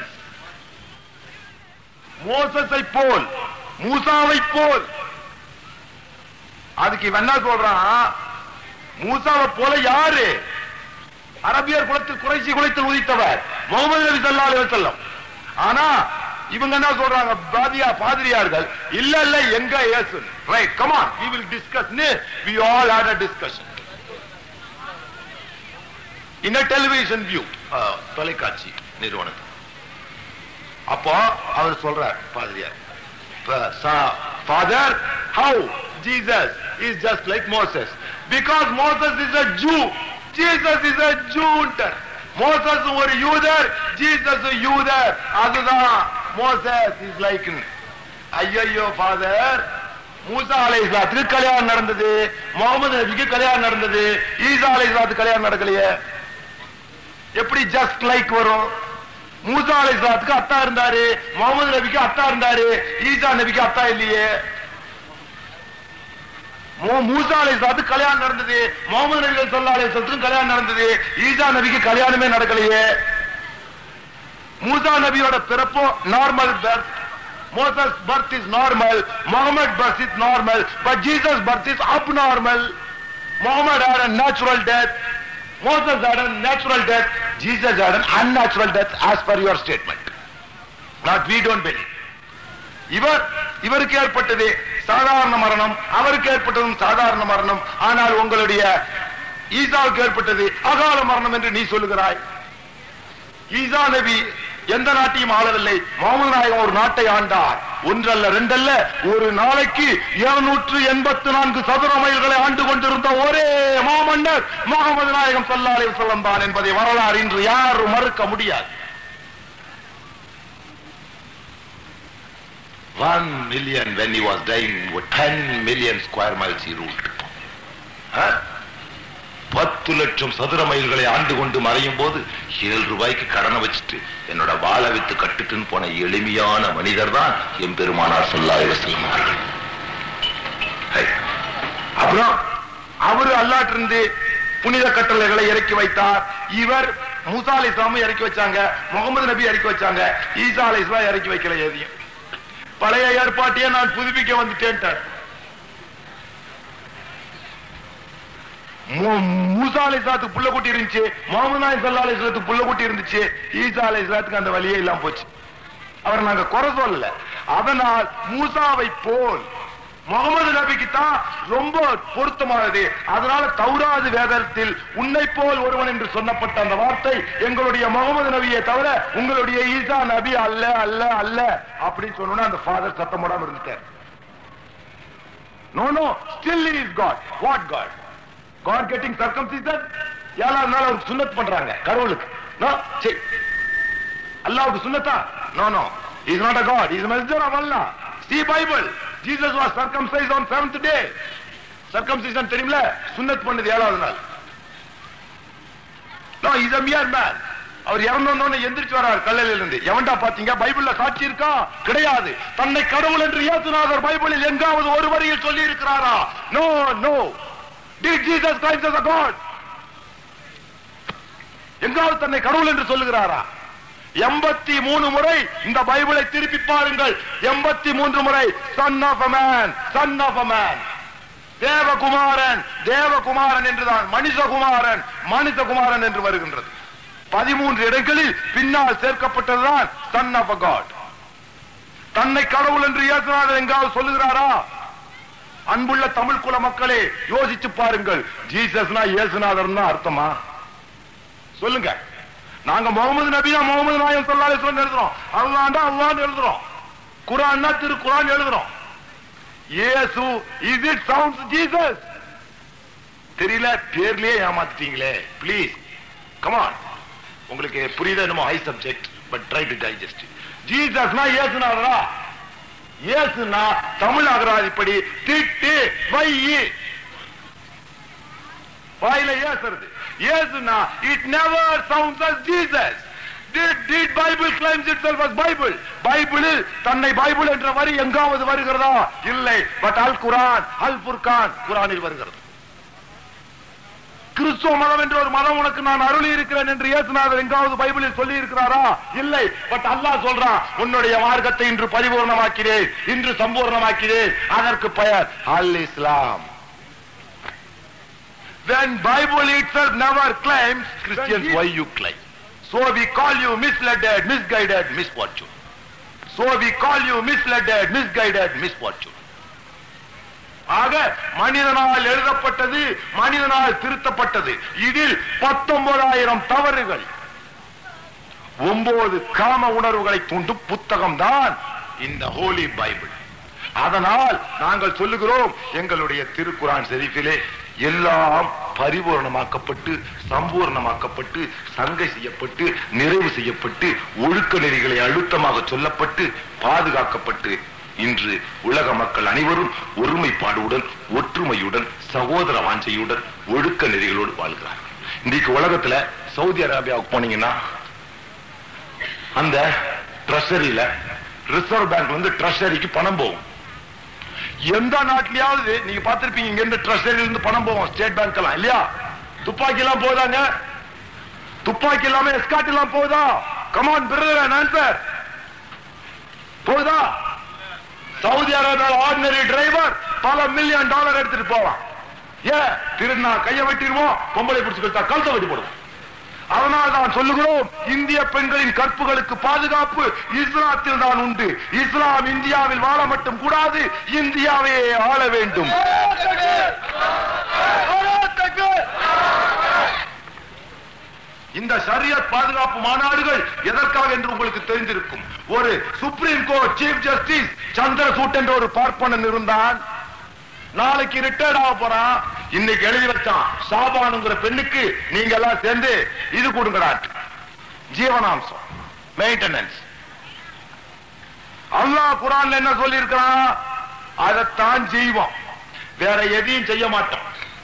மோசஸை போல் மூசாவை போல் அதுக்கு இவன் என்ன சொல்றான் மூசாவை போல யாரு அரபியர் குலத்தில் குறைசி குலத்தில் உதித்தவர் முகமது நபி ஸல்லல்லாஹு அலைஹி வஸல்லம் ஆனா இவங்க என்ன சொல்றாங்க பாதியா பாதிரியார்கள் இல்ல இல்ல எங்க இயேசு right come on we will discuss we all had a discussion in a television view ah, தொலைக்காட்சி நிறுவனத்தில் அப்போ அவர் சொல்றார் பாதிரியார் father how Jesus is just like Moses because Moses is a Jew Jesus is a ஜூண்டர் Moses ஒரு யூதர் Jesus யூதர் அதுதான் மோசஸ் இஸ் லைக் ஐயோ ஃபாதர் மூசா அலை இஸ்லாத்துக்கு கல்யாணம் நடந்தது முகமது நபிக்கு கல்யாணம் நடந்தது ஈசா அலை இஸ்லாத்துக்கு கல்யாணம் நடக்கலையே எப்படி ஜஸ்ட் லைக் வரும் மூசா அலை இஸ்லாத்துக்கு அத்தா இருந்தாரு முகமது நபிக்கு அத்தா இருந்தாரு ஈசா நபிக்கு அத்தா இல்லையே மூ- மூசா அலை இஸ்லாத்துக்கு கல்யாணம் நடந்தது முகமது நபிகள் சொல்லா அலை இஸ்லாத்துக்கும் கல்யாணம் நடந்தது ஈசா நபிக்கு கல்யாணமே நடக்கலையே மூசா நபியோட பிறப்போ normal birth Moses birth is normal Muhammad birth is normal but Jesus birth is abnormal Muhammad had a natural death Moses had a natural death Jesus had an unnatural death as per your statement not we don't believe இவர் இவருக்கு ஏற்பட்டது சாதாரண மரணம் அவருக்கு ஏற்பட்டதும் சாதாரண மரணம் ஆனால் உங்களுடைய ஈசாவுக்கு ஏற்பட்டது அகால மரணம் என்று நீ சொல்லுகிறாய் ஈசா நபி எந்த நாட்டையும் ஆளவில்லை முகமது நாயகம் ஒரு நாட்டை ஆண்டார் ஒன்றல்ல ரெண்டல்ல ஒரு நாளைக்கு இருநூற்று எண்பத்தி நான்கு சதுர மைல்களை ஆண்டு கொண்டிருந்த ஒரே மாமன்னர் முகமது நாயகம் சல்லாலை சொல்லம் தான் என்பதை வரலாறு இன்று யாரும் மறுக்க முடியாது One million when he was dying, ten million square miles he ruled. Huh? பத்து லட்சம் சதுர மைல்களை ஆண்டு கொண்டு மறையும் போது ஏழு ரூபாய்க்கு கடனை வச்சுட்டு என்னோட வாழை வித்து கட்டுட்டுன்னு போன எளிமையான மனிதர் தான் என் பெருமானார் சொல்லாத செல்லும் அவர்கள் ஹை. அப்புறம் அவரு அல்லாட்டிருந்து புனித கட்டளைகளை இறக்கி வைத்தார் இவர் மூசா அலை இஸ்லாமும் இறக்கி வச்சாங்க முகமது நபி இறக்கி வச்சாங்க ஈசா அலை இஸ்லாம் இறக்கி வைக்கல எதையும் பழைய ஏற்பாட்டையே நான் புதுப்பிக்க வந்துட்டேன்ட்டார் மூ- மூசா அலை இஸ்லாத்துக்கு புள்ள குட்டி இருந்துச்சு முகமது நாய் சல்லா அலை இஸ்லாத்துக்கு புள்ள குட்டி இருந்துச்சு ஈசா அலை இஸ்லாத்துக்கு அந்த வழியே இல்லாம போச்சு அவரை நாங்க குறை சொல்லல அதனால் மூசாவை போல் முகமது நபிக்கு தான் ரொம்ப பொருத்தமானது அதனால தௌராது வேதத்தில் உன்னை போல் ஒருவன் என்று சொன்னப்பட்ட அந்த வார்த்தை எங்களுடைய முகமது நபியை தவிர உங்களுடைய ஈசா நபி அல்ல அல்ல அல்ல அப்படின்னு சொன்னோன்னா அந்த ஃபாதர் சத்தம் போடாம இருந்துட்டார் no no still is god what god god getting circumcision ஏழாவது நாள் அவருக்கு சுன்னத் பண்றாங்க கடவுளுக்கு No? சரி அல்லாவுக்கு சுன்னத்தா no no is not a god is messenger of Allah see Bible Jesus was circumcised on seventh day circumcision தெரியுமில சுன்னத் பண்ணது ஏழாவது நாள் no is a mere man அவர் இறந்தோன்னு எந்திரிச்சு வர்றார் கல்லறையில இருந்து எவன்டா பாத்தீங்க பைபிள்ல சாட்சி இருக்கா கிடையாது தன்னை கடவுள் என்று இயேசுநாதர் பைபிளில் எங்காவது ஒரு வரியில் சொல்லி இருக்கிறாரா no no did jesus christ as a god எங்காவது தன்னை கடவுள் என்று சொல்லுகிறாரா எண்பத்தி மூணு முறை இந்த பைபிளை திருப்பி பாருங்கள் எண்பத்தி மூன்று முறை son of a man son of a man தேவகுமாரன் தேவகுமாரன் என்றுதான் மனிதகுமாரன் மனிதகுமாரன் என்று வருகின்றது பதிமூன்று இடங்களில் பின்னால் சேர்க்கப்பட்டதுதான் சன் ஆஃப் அ காட் தன்னை கடவுள் என்று இயேசுநாதர் எங்காவது சொல்லுகிறாரா அன்புள்ள தமிழ் குல மக்களே யோசிச்சு பாருங்கள் ஜீசஸ்னா இயேசுநாதர் தான் அர்த்தமா சொல்லுங்க நாங்க முகமது நபியா முகமது நாயம் சொல்லாலே சொல்லி எழுதுறோம் அல்லாண்டா அல்லான்னு எழுதுறோம் குரான்னா திரு குரான் எழுதுறோம் இயேசு இஸ் இட் சவுண்ட்ஸ் ஜீசஸ் தெரியல பேர்லயே ஏமாத்திட்டீங்களே ப்ளீஸ் கமான் உங்களுக்கு புரியுதா என்னமோ high subject but try to digest ஜீசஸ்னா இயேசுனாரா இயேசுனா தமிழ் அகராதிப்படி திட்டு வையி வாயில ஏசுறது ஏசுனா it never sounds as Jesus did did bible claims itself as bible பைபிளில் தன்னை பைபிள் என்ற வரி எங்காவது வருகிறதா இல்லை but Al Quran Al Burkan குரானில் வருகிறது கிறிஸ்துவ மதம் என்ற ஒரு மதம் உனக்கு நான் அருளி இருக்கிறேன் என்று இயேசுநாதர் எங்காவது பைபிளில் சொல்லி இருக்கிறாரா இல்லை பட் அல்லாஹ் சொல்றான் உன்னுடைய மார்க்கத்தை இன்று பரிபூர்ணமாக்கிறேன் இன்று சம்பூர்ணமாக்கிறேன் அதற்கு பெயர் அல் இஸ்லாம் When Bible itself never claims, Christians, why you claim? So we call you misled, misguided, misfortune. So we call you misled, misguided, misfortune. ஆக மனிதனால் எழுதப்பட்டது மனிதனால் திருத்தப்பட்டது இதில் பத்தொன்பதாயிரம் தவறுகள் ஒன்பது காம உணர்வுகளை தூண்டும் புத்தகம் தான் இந்த ஹோலி பைபிள் அதனால் நாங்கள் சொல்லுகிறோம் எங்களுடைய திருக்குரான் செரிப்பிலே எல்லாம் பரிபூர்ணமாக்கப்பட்டு சம்பூர்ணமாக்கப்பட்டு சங்கை செய்யப்பட்டு நிறைவு செய்யப்பட்டு ஒழுக்க நெறிகளை அழுத்தமாக சொல்லப்பட்டு பாதுகாக்கப்பட்டு இன்று உலக மக்கள் அனைவரும் ஒருமைப்பாடுடன் ஒற்றுமையுடன் சகோதர வாஞ்சையுடன் ஒழுக்க நெறிகளோடு வாழ்கிறார்கள் இன்றைக்கு உலகத்துல சவுதி அரேபியாவுக்கு போனீங்கன்னா அந்த ட்ரெஷரியில ரிசர்வ் பேங்க்ல வந்து ட்ரெஷரிக்கு பணம் போகும் எந்த நாட்டிலயாவது நீங்க பார்த்திருப்பீங்க இங்க இருந்து ட்ரெஷரியில இருந்து பணம் போகும் ஸ்டேட் பேங்க் எல்லாம் இல்லையா துப்பாக்கி எல்லாம் போதாங்க துப்பாக்கி இல்லாம எஸ்காட் எல்லாம் போகுதா கமான் பிரதர் ஆன்சர் போகுதா சவுதி அரேபியாவில் ஆர்டினரி டிரைவர் பல மில்லியன் டாலர் எடுத்துட்டு போவான் ஏன் திருநா கைய வெட்டிடுவோம் பொம்பளை பிடிச்சு கொடுத்தா கழுத்தை வெட்டி போடுவோம் அதனால் தான் சொல்லுகிறோம் இந்திய பெண்களின் கற்புகளுக்கு பாதுகாப்பு இஸ்லாத்தில் தான் உண்டு இஸ்லாம் இந்தியாவில் வாழ மட்டும் கூடாது இந்தியாவே ஆள வேண்டும் இந்த ஷரியத் பாதுகாப்பு மாநாடுகள் எதற்காக என்று உங்களுக்கு தெரிந்திருக்கும் ஒரு Supreme Court chief justice Chandrachud என்ற ஒரு பார்ப்பனன் இருந்தான் நாளைக்கு ரிட்டையர்ட் ஆக போறான் இன்னைக்கு எழுதி வச்சான் சாபானுங்கிற பெண்ணுக்கு நீங்க எல்லாம் சேர்ந்து இது கொடுங்கடா ஜீவனாம்சம் மெயின்டெனன்ஸ் அல்லாஹ் குரான்ல என்ன சொல்லி இருக்கிறான் அதைத்தான் செய்வோம் வேற எதையும் செய்ய மாட்டோம்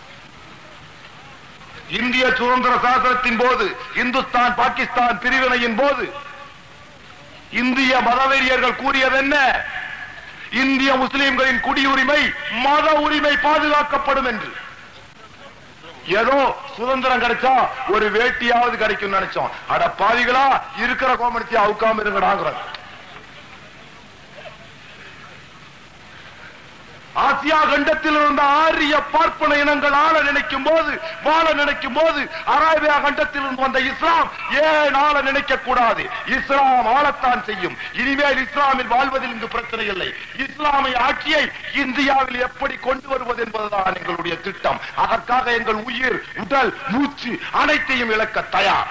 இந்திய சுதந்திர சாசனத்தின் போது இந்துஸ்தான் பாகிஸ்தான் பிரிவினையின் போது இந்திய மதவெறியர்கள் கூறியது என்ன இந்திய முஸ்லிம்களின் குடியுரிமை மத உரிமை பாதுகாக்கப்படும் என்று ஏதோ சுதந்திரம் கிடைச்சா ஒரு வேட்டியாவது கிடைக்கும் நினைச்சோம் அட பாவிகளா இருக்கிற கோமணத்தை அவுக்காம இருங்கடாங்கிறது ஆசியா கண்டத்தில் இருந்த ஆரிய பார்ப்பன இனங்கள் ஆள நினைக்கும் போது வாழ நினைக்கும் போது அரேபியா கண்டத்தில் இருந்து வந்த இஸ்லாம் ஏன் ஆள நினைக்க கூடாது இஸ்லாம் ஆளத்தான் செய்யும் இனிமேல் இஸ்லாமில் வாழ்வதில் இங்கு பிரச்சனை இல்லை இஸ்லாமிய ஆட்சியை இந்தியாவில் எப்படி கொண்டு வருவது என்பதுதான் எங்களுடைய திட்டம் அதற்காக எங்கள் உயிர் உடல் மூச்சு அனைத்தையும் இழக்க தயார்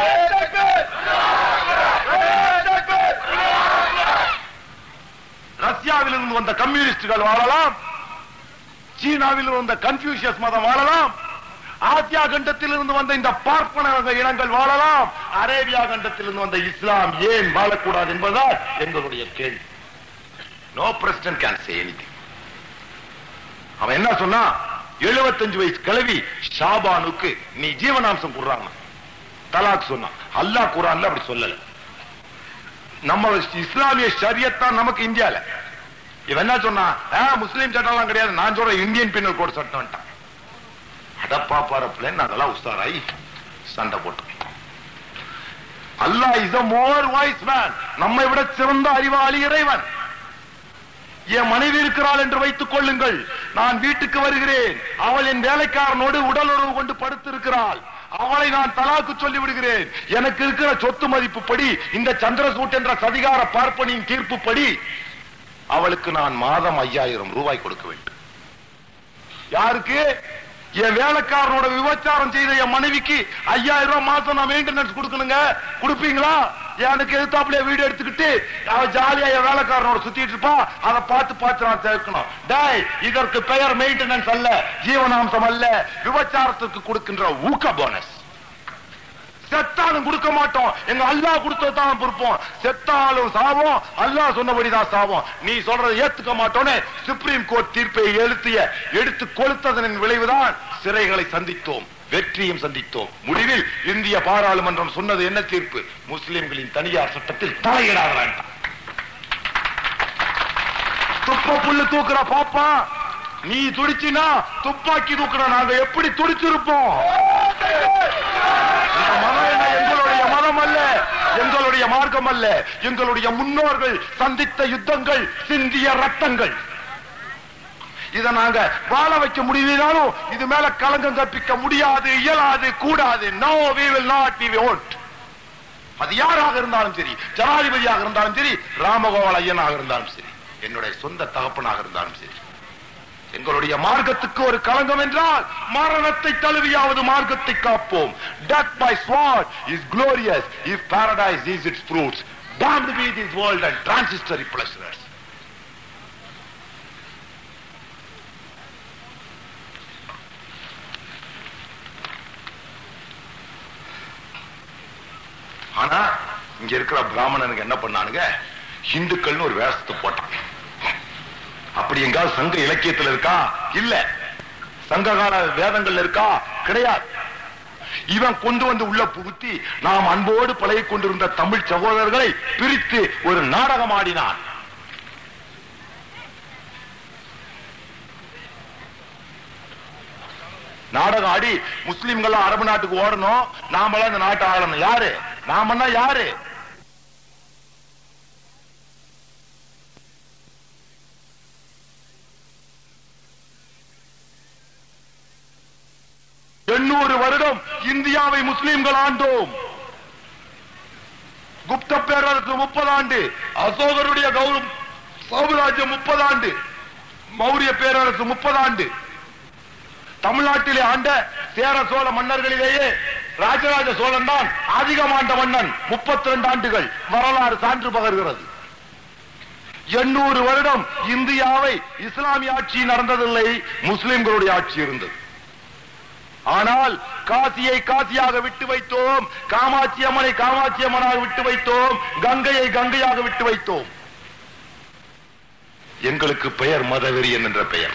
ரஷ்யாவில் இருந்து வந்த கம்யூனிஸ்டுகள் வாழலாம் சீனாவில் வந்த கன்ஃபியூஷியஸ் மதம் வாழலாம் ஆசியா கண்டத்திலிருந்து வந்த இந்த பார்ப்பன வகை இனங்கள் வாழலாம் அரேபியா கண்டத்திலிருந்து வந்த இஸ்லாம் ஏன் வாழக்கூடாது என்பதுதான் எங்களுடைய கேள்வி no president can say anything அவன் என்ன சொன்னா 75 வயசு கிழவி ஷாபானுக்கு நீ ஜீவனாம்சம் கொடுறாங்க தலாக் சொன்னான் அல்லாஹ் குரான்ல அப்படி சொல்லல நம்ம இஸ்லாமிய ஷரியத்தான் நமக்கு இந்தியால இவன் என்ன சொன்னா "ஆ, முஸ்லீம் சட்டம்லாம் கிடையாது நான் சொல்றேன் இந்தியன் பின்னல் கோட் சட்டம் அடப்பா பாரப்புல அதெல்லாம் உஸ்தாராய் சண்டை போட்டு Allah is a more wise man நம்மை விட சிறந்த அறிவாளி இறைவன் என் மனைவி இருக்கிறாள் என்று வைத்துக் கொள்ளுங்கள் நான் வீட்டுக்கு வருகிறேன் அவள் என் வேலைக்காரனோடு உடல் உறவு கொண்டு படுத்திருக்கிறாள் அவளை நான் தலாக்கு சொல்லி விடுகிறேன் எனக்கு இருக்கிற சொத்து மதிப்பு படி இந்த சந்திரசூட் என்ற சதிகார பார்ப்பனின் தீர்ப்புப்படி அவளுக்கு நான் மாதம் ஐயாயிரம் ரூபாய் கொடுக்க வேண்டும் யாருக்கு என் வேலைக்காரனோட விபச்சாரம் செய்த என் மனைவிக்கு ஐயாயிரம் ரூபாய் மாசம் நான் மெயின்டெனன்ஸ் கொடுக்கணுங்க கொடுப்பீங்களா எனக்கு எதிர்த்தாப்புல வீடு எடுத்துக்கிட்டு அவ ஜாலியா என் வேலைக்காரனோட சுத்திட்டு இருப்பா அதை பார்த்து பார்த்து நான் சேர்க்கணும் டேய் இதற்கு பெயர் மெயின்டெனன்ஸ் அல்ல ஜீவனாம்சம் அல்ல விபச்சாரத்திற்கு கொடுக்கின்ற ஊக்க போனஸ் செத்தாலும் கொடுக்க மாட்டோம் எங்க அல்லாஹ் கொடுத்ததான் பொறுப்போம் செத்தாலும் சாவோம் அல்லாஹ் சொன்னபடிதான் சாவோம் நீ சொல்றதை ஏத்துக்க மாட்டோன்னு சுப்ரீம் கோர்ட் தீர்ப்பை எழுத்திய எடுத்து கொளுத்ததனின் விளைவுதான் சிறைகளை சந்தித்தோம் வெற்றியும் சந்தித்தோம் முடிவில் இந்திய பாராளுமன்றம் சொன்னது என்ன தீர்ப்பு முஸ்லிம்களின் தனியார் சட்டத்தில் தலையிடாத வேண்டாம் துப்ப புல்லு தூக்குற பாப்பா நீ துடிச்சினா துப்பாக்கி தூக்குற நாங்க எப்படி துடிச்சிருப்போம் இந்த மதம் என்ன எங்களுடைய மதம் அல்ல எங்களுடைய மார்க்கம் அல்ல எங்களுடைய முன்னோர்கள் சந்தித்த யுத்தங்கள் சிந்திய ரத்தங்கள் இத நாங்க வாழ வைக்க முடியலனாலும் இது மேல களங்கம் கற்பிக்க முடியாது இயலாது கூடாது no we will not be vote அது யாராக இருந்தாலும் சரி ஜனாதிபதியாக இருந்தாலும் சரி ராமகோபால் ஐயனாக இருந்தாலும் சரி என்னுடைய சொந்த தகப்பனாக இருந்தாலும் சரி எங்களுடைய மார்க்கத்துக்கு ஒரு களங்கம் என்றால் மரணத்தை தழுவியாவது மார்க்கத்தை காப்போம் death by sword is glorious if paradise is its fruits damned be this world and transitory pleasures ஆனா இங்க இருக்கிற பிராமணனுக்கு என்ன பண்ணானுங்க ஹிந்துக்கள்னு ஒரு வேஷத்தை போட்டான் அப்படி எங்காவது சங்க இலக்கியத்தில் இருக்கா இல்ல சங்ககால வேதங்கள் இருக்கா கிடையாது இவன் கொண்டு வந்து உள்ள புகுத்தி நாம் அன்போடு பழகிக் கொண்டிருந்த தமிழ் சகோதரர்களை பிரித்து ஒரு நாடகம் ஆடினான் நாடகம் ஆடி முஸ்லிம்கள் அரபு நாட்டுக்கு ஓடணும் நாமெல்லாம் இந்த நாட்டை ஆளணும் யாரு நாமன்னா யாரு எண்ணூறு வருடம் இந்தியாவை முஸ்லிம்கள் ஆண்டோம் குப்த பேரரசு முப்பது ஆண்டு அசோகருடைய கௌரவம் சாம்ராஜ்யம் முப்பது ஆண்டு மௌரிய பேரரசு முப்பது ஆண்டு தமிழ்நாட்டிலே ஆண்ட சேர சோழ மன்னர்களிலேயே ராஜராஜ சோழன் தான் அதிகம் ஆண்ட மன்னன் முப்பத்தி ரெண்டு ஆண்டுகள் வரலாறு சான்று பகர்கிறது எண்ணூறு வருடம் இந்தியாவை இஸ்லாமிய ஆட்சி நடந்ததில்லை முஸ்லிம்களுடைய ஆட்சி இருந்தது ஆனால் காசியை காசியாக விட்டு வைத்தோம் காமாட்சி அம்மனை காமாட்சி அம்மனாக விட்டு வைத்தோம் கங்கையை கங்கையாக விட்டு வைத்தோம் எங்களுக்கு பெயர் மதவெறியன் என்ற பெயர்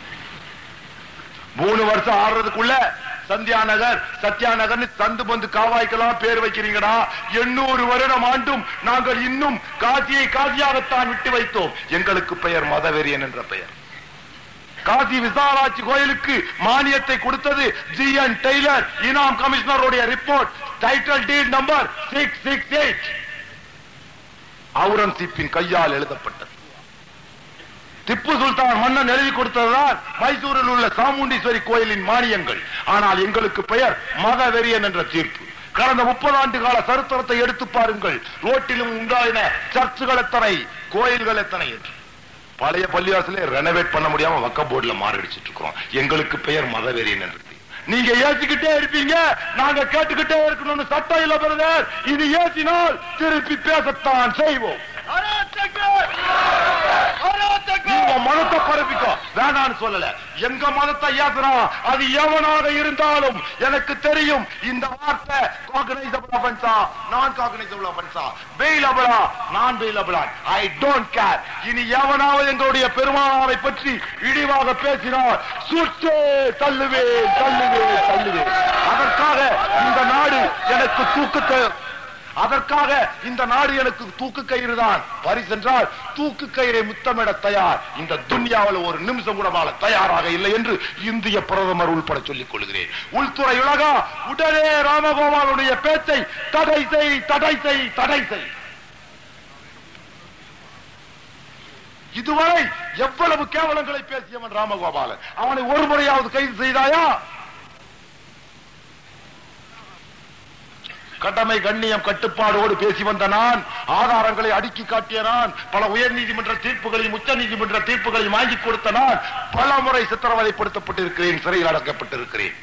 மூணு வருஷம் ஆடுறதுக்குள்ள சந்தியா நகர் சத்யா நகர்னு சந்து பந்து காவாய்க்கெல்லாம் பேர் வைக்கிறீங்கடா எண்ணூறு வருடம் ஆண்டும் நாங்கள் இன்னும் காசியை காசியாகத்தான் விட்டு வைத்தோம் எங்களுக்கு பெயர் மதவெறியன் என்ற பெயர் காசி விசாலாட்சி கோயிலுக்கு மானியத்தை கொடுத்தது ஜி என் டெய்லர் இனாம் கமிஷனருடைய report title deed number six six eight அவுரங்கசீப்பின் கையால் எழுதப்பட்டது திப்பு சுல்தான் மன்னன் எழுதி கொடுத்ததுதான் மைசூரில் உள்ள சாமுண்டீஸ்வரி கோயிலின் மானியங்கள் ஆனால் எங்களுக்கு பெயர் மதவெறியன் என்ற தீர்ப்பு கடந்த முப்பது ஆண்டு கால சரித்திரத்தை எடுத்து பாருங்கள் ரோட்டிலும் உண்டாயின சர்ச்சுகள் எத்தனை கோயில்கள் எத்தனை என்று பழைய பள்ளிவாசலே ரெனோவேட் பண்ண முடியாம வக்க போர்டுல மாரடிச்சிட்டு இருக்கிறோம் எங்களுக்கு பெயர் மதவெறியன் என்று நீங்க ஏசிக்கிட்டே இருப்பீங்க நாங்க கேட்டுக்கிட்டே இருக்கணும்னு சட்டம் இல்ல பிரதர் இது ஏசினால் திருப்பி பேசத்தான் செய்வோம் நீங்க உன் மதத்தை பரப்பிக்கோ வேணான்னு சொல்லல எங்க மதத்தை ஏத்துறா அது எவனாக இருந்தாலும் எனக்கு தெரியும் இந்த வார்த்தை காகனைசபிள் அஃபென்ஸா நான் காகனைசபிள் அஃபென்ஸா பெயிலபிளா நான் பெயிலபிளா ஐ டோன்ட் கேர் இனி எவனாவது எங்களுடைய பெருமானாரை பற்றி இழிவாக பேசினால் சுட்டு தள்ளுவேன் தள்ளுவேன் தள்ளுவேன் அதற்காக இந்த நாடு எனக்கு தூக்கத்தை அதற்காக இந்த நாடு எனக்கு தூக்கு கயிறு தான் பரிசென்றால் தூக்கு கயிறை முத்தமிட தயார் இந்த துன்யாவில் ஒரு நிமிஷம் கூட வாழ தயாராக இல்லை என்று இந்திய பிரதமர் உள்பட சொல்லிக் கொள்கிறேன் உள்துறை உலகா உடனே ராமகோபாலுடைய பேச்சை தடை செய் தடை செய் தடை செய் இதுவரை எவ்வளவு கேவலங்களை பேசியவன் ராமகோபாலன் அவனை ஒரு முறையாவது கைது செய்தாயா கடமை கண்ணியம் கட்டுப்பாடோடு பேசி வந்த நான் ஆதாரங்களை அடுக்கி காட்டிய நான் பல உயர் நீதிமன்ற தீர்ப்புகளையும் உச்ச நீதிமன்ற தீர்ப்புகளையும் வாங்கி கொடுத்த நான் பல முறை சித்திரவதைப்படுத்தப்பட்டிருக்கிறேன் சிறையில் அடக்கப்பட்டிருக்கிறேன்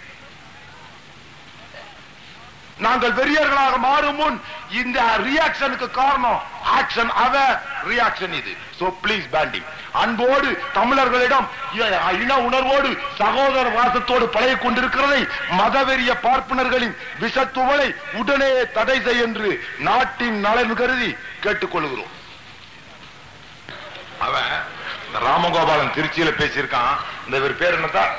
நாங்கள் வெறியர்களாக மாறும் முன் இந்த ரியாக்ஷனுக்கு காரணம் ஆக்ஷன் அவ ரியாக்ஷன் இது சோ ப்ளீஸ் பேண்டி அன்போடு தமிழர்களிடம் இ- இன உணர்வோடு சகோதர வாசத்தோடு பழகிக் கொண்டிருக்கிறதை மதவெறிய பார்ப்பனர்களின் விஷத்துவலை உடனே தடை செய் என்று நாட்டின் நலன் கருதி கேட்டுக்கொள்கிறோம் அவன் இந்த ராமகோபாலன் திருச்சியில பேசியிருக்கான் இந்த இவர் பேர் என்னதான்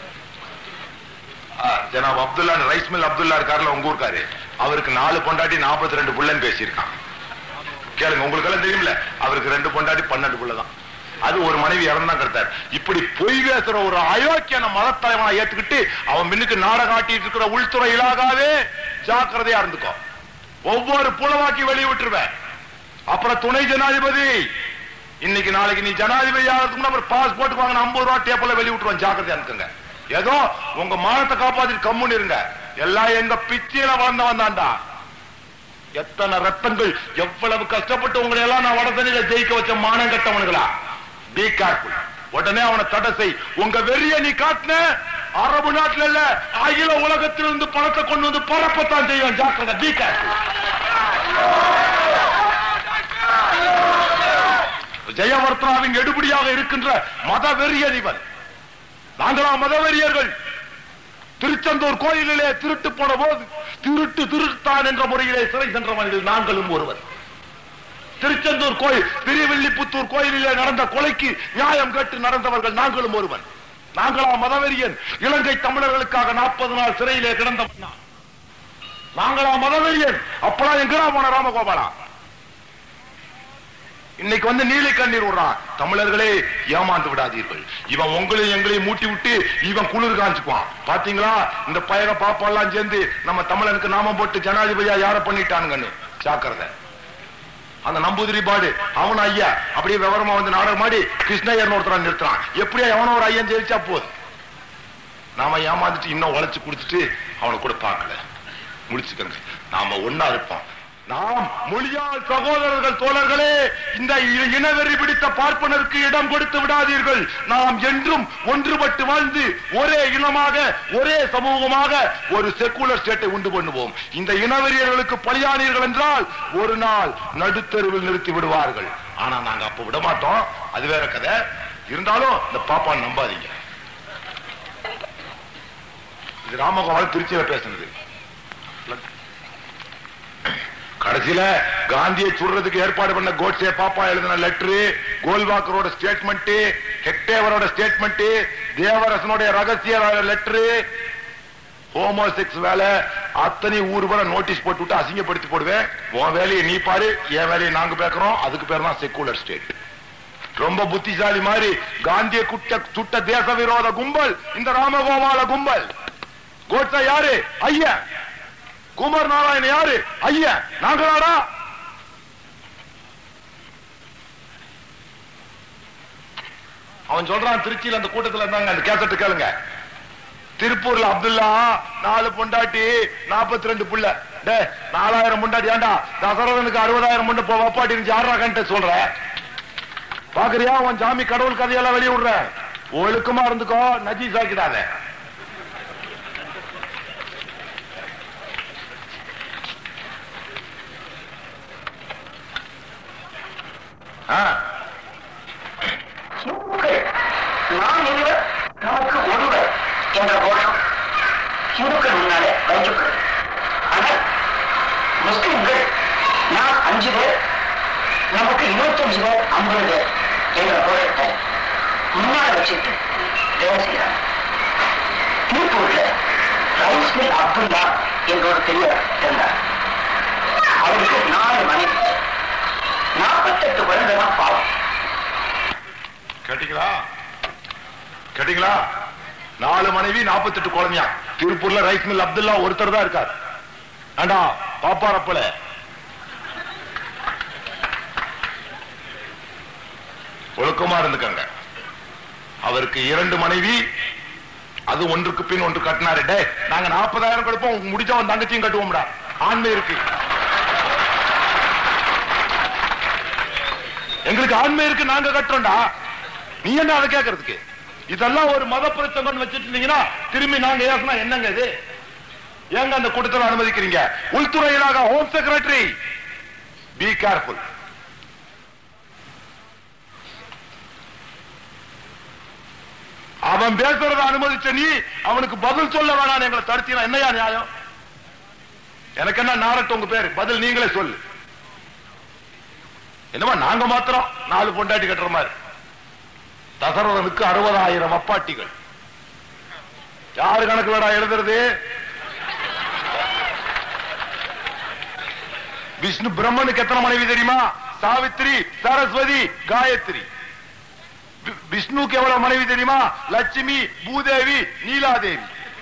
ஆ, ஜனாப் அப்துல்லா ரைஸ் மில் அப்துல்லா இருக்காருல உங்க ஊர்க்காரு அவருக்கு நாலு பொண்டாட்டி நாற்பத்தி ரெண்டு புள்ளன்னு பேசியிருக்கான் கேளுங்க உங்களுக்கு எல்லாம் தெரியும்ல அவருக்கு ரெண்டு பொண்டாட்டி பன்னெண்டு புள்ள தான் அது ஒரு மனைவி இறந்தா கருத்தார் இப்படி பொய் பேசுற ஒரு அயோக்கியன மதத்தலைவனை ஏத்துக்கிட்டு அவன் மின்னுக்கு நாடகம் ஆட்டிட்டு இருக்கிற உள்துறை இலாகாவே ஜாக்கிரதையா இருந்துக்கோ ஒவ்வொரு புலவாக்கி வெளியிட்டுருவேன் அப்புறம் துணை ஜனாதிபதி இன்னைக்கு நாளைக்கு நீ ஜனாதிபதி ஆகிறதுக்கு முன்னாடி பாஸ்போர்ட் வாங்கின ஐம்பது ரூபா டேப்பில் வெளிய விட்டுருவான் ஜாக்கிரதையா இருக்குங்க ஏதோ உங்க மானத்தை காப்பாத்திட்டு கம்முன்னு இருங்க எல்லாம் எங்க பிச்சையில வளர்ந்தவன் தான்டா எத்தனை ரத்தங்கள் எவ்வளவு கஷ்டப்பட்டு உங்களை எல்லாம் நான் வடசனில ஜெயிக்க வச்ச மானம் கட்டவனுங்களா பி கேர்ஃபுல் உடனே அவனை தடை செய் உங்க வெறிய நீ காட்டின அரபு நாட்டுல இல்ல அகில உலகத்திலிருந்து பணத்தை கொண்டு வந்து பரப்பத்தான் செய்வான் ஜாக்கிரதை பி கேர்ஃபுல் ஜெயவர்த்தனாவின் எடுபடியாக இருக்கின்ற மதவெறியன் இவன் நாங்களா மதவெறியர்கள் திருச்செந்தூர் கோயிலிலே திருட்டு போன போது திருட்டு திருட்டான் என்ற முறையிலே சிறை சென்றவர்கள் நாங்களும் ஒருவர் திருச்செந்தூர் கோயில் திருவில்லிபுத்தூர் கோயிலிலே நடந்த கொலைக்கு நியாயம் கேட்டு நடந்தவர்கள் நாங்களும் ஒருவன் நாங்களா மதவெறியன் இலங்கை தமிழர்களுக்காக நாற்பது நாள் சிறையிலே கிடந்தவன் நான். நாங்களா மதவெறியன் அப்பலாம் எங்கடா போன ராமகோபாலா இன்னைக்கு வந்து நீலை கண்ணீர் விடுறான் தமிழர்களே ஏமாந்து விடாதீர்கள் இவன் உங்களையும் எங்களையும் மூட்டி விட்டு இவன் குளிர் காஞ்சுக்குவான் பாத்தீங்களா இந்த பயக பாப்பெல்லாம் சேர்ந்து நம்ம தமிழனுக்கு நாமம் போட்டு ஜனாதிபதியா யார பண்ணிட்டானுங்கன்னு ஜாக்கிரதை அந்த நம்பூதிரி பாடு அவன் ஐயா அப்படியே விவரமா வந்து நாடகம் மாடி கிருஷ்ணய்யர் ஒருத்தர நிறுத்துறான் எப்படியா எவனோ ஒரு ஐயன் ஜெயிச்சா போதும் நாம ஏமாந்துட்டு இன்னும் உழைச்சு கொடுத்துட்டு அவனை கூட பார்க்கல முடிச்சுக்கங்க நாம ஒன்னா இருப்போம் நாம் மொழியால் சகோதரர்கள் தோழர்களே இந்த இ- இனவெறி பிடித்த பார்ப்பனருக்கு இடம் கொடுத்து விடாதீர்கள் நாம் என்றும் ஒன்றுபட்டு வாழ்ந்து ஒரே இனமாக ஒரே சமூகமாக ஒரு செக்குலர் ஸ்டேட்டை உண்டு பண்ணுவோம் இந்த இனவெறியர்களுக்கு பலியானீர்கள் என்றால் ஒரு நாள் நடுத்தருவில் நிறுத்தி விடுவார்கள் ஆனா நாங்க அப்ப விட மாட்டோம் அது வேற கதை இருந்தாலும் இந்த பாப்பான் நம்பாதீங்க இது ராமகோபால் திருச்சியில பேசுனது கடைசியில காந்தியை சுடுறதுக்கு ஏற்பாடு பண்ண கோட்ஸே பாப்பா எழுதின லெட்டரு கோல்வாக்கரோட ஸ்டேட்மெண்ட் ஹெக்டேவரோட ஸ்டேட்மெண்ட் தேவரசனுடைய ரகசிய லெட்டரு ஹோமோசெக்ஸ் வேலை அத்தனை ஊர் கூட நோட்டீஸ் போட்டு விட்டு அசிங்கப்படுத்தி போடுவேன் உன் வேலையை நீ பாரு என் வேலையை நாங்க பேக்குறோம் அதுக்கு பேர் தான் செக்குலர் ஸ்டேட் ரொம்ப புத்திசாலி மாதிரி காந்திய குட்ட சுட்ட தேச விரோத கும்பல் இந்த ராமகோபால கும்பல் கோட்ஸா யாரு ஐயா குமார் நாராயணன் யாரு ஐயா நாங்களாடா அவன் சொல்றான் திருச்சியில அந்த கூட்டத்துல இருந்தாங்க அந்த கேசட்டு கேளுங்க திருப்பூர்ல அப்துல்லா நாலு பொண்டாட்டி நாற்பத்தி ரெண்டு புள்ள டே நாலாயிரம் பொண்டாட்டி ஏண்டா தசரதனுக்கு அறுபதாயிரம் பொண்ணு போ வப்பாட்டி இருந்துச்சு ஆறா கண்ட சொல்ற பாக்குறியா உன் சாமி கடவுள் கதையெல்லாம் வெளிய விடுற ஒழுக்கமா இருந்துக்கோ நஜீஸ் ஆக்கிடாத ஆ. நாம் இருவர் நமக்கு ஒருவர் என்ற கோஷம் இந்துக்கள் முன்னாலே வைக்கப்படுது ஆனால் முஸ்லிம்கள் நாம் அஞ்சு பேர் நமக்கு இருபத்தஞ்சு பேர் ஐம்பது பேர் என்ற கோஷத்தை முன்னால் வச்சுட்டு வேலை செய்யறாங்க திருப்பூர்ல ரைஸ் மில் அப்துல்லா என்ற ஒரு பெரியவர் இருந்தார் அவருக்கு நாலு மனைவி நாற்பத்தெட்டு குழந்தை தான் பாவம் கேட்டீங்களா கேட்டீங்களா நாலு மனைவி நாற்பத்தெட்டு குழந்தையா திருப்பூர்ல ரைஸ் மில் அப்துல்லா ஒருத்தர் தான் இருக்கார் ஆண்டா பாப்பாரப்பல ஒழுக்கமா இருந்துக்கங்க அவருக்கு இரண்டு மனைவி அது ஒன்றுக்கு பின் ஒன்று கட்டினாரு டே நாங்க நாற்பதாயிரம் கொடுப்போம் முடிச்சவன் தங்கச்சியும் கட்டுவோம்டா ஆண்மை இருக்கு எங்களுக்கு ஆண்மை இருக்கு நாங்க கட்டுறோம்டா நீ என்ன அதை கேட்கறதுக்கு இதெல்லாம் ஒரு மத பிரச்சனை வச்சுட்டு இருந்தீங்கன்னா திரும்பி நாங்க ஏசினா என்னங்க இது ஏங்க அந்த கூட்டத்தில் அனுமதிக்கிறீங்க உள்துறையிலாக ஹோம் செக்ரட்டரி பி கேர்ஃபுல் அவன் பேசுறத அனுமதிச்ச நீ அவனுக்கு பதில் சொல்ல வேணாம் எங்களை தடுத்தீனா என்னையா நியாயம் எனக்கு என்ன நாரட்டு உங்க பேரு பதில் நீங்களே சொல்லு என்னமா நாங்க மாத்திரம் நாலு பொண்டாட்டி கட்டுற மாதிரி தசரதனுக்கு அறுபதாயிரம் அப்பாட்டிகள் யாரு கணக்குலடா எழுதுறது விஷ்ணு பிரம்மனுக்கு எத்தனை மனைவி தெரியுமா சாவித்ரி சரஸ்வதி காயத்ரி வி- விஷ்ணுக்கு எவ்வளவு மனைவி தெரியுமா லட்சுமி பூதேவி நீலாதேவி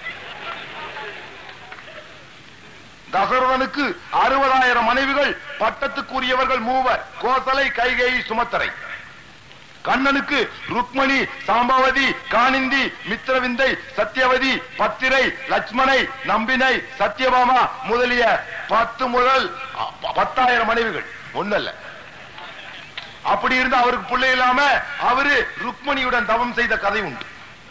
தசரதனுக்கு அறுபதாயிரம் மனைவிகள் பட்டத்துக்குரியவர்கள் மூவர் கோசலை கைகேயி சுமத்தரை கண்ணனுக்கு ருக்மணி சாம்பவதி காணிந்தி மித்திரவிந்தை சத்தியவதி பத்திரை லட்சுமணை நம்பினை சத்யபாமா முதலிய பத்து முதல் அ, பத்தாயிரம் மனைவிகள் ஒண்ணல்ல அப்படி இருந்து அவருக்கு பிள்ளை இல்லாம அவரு ருக்மணியுடன் தவம் செய்த கதை உண்டு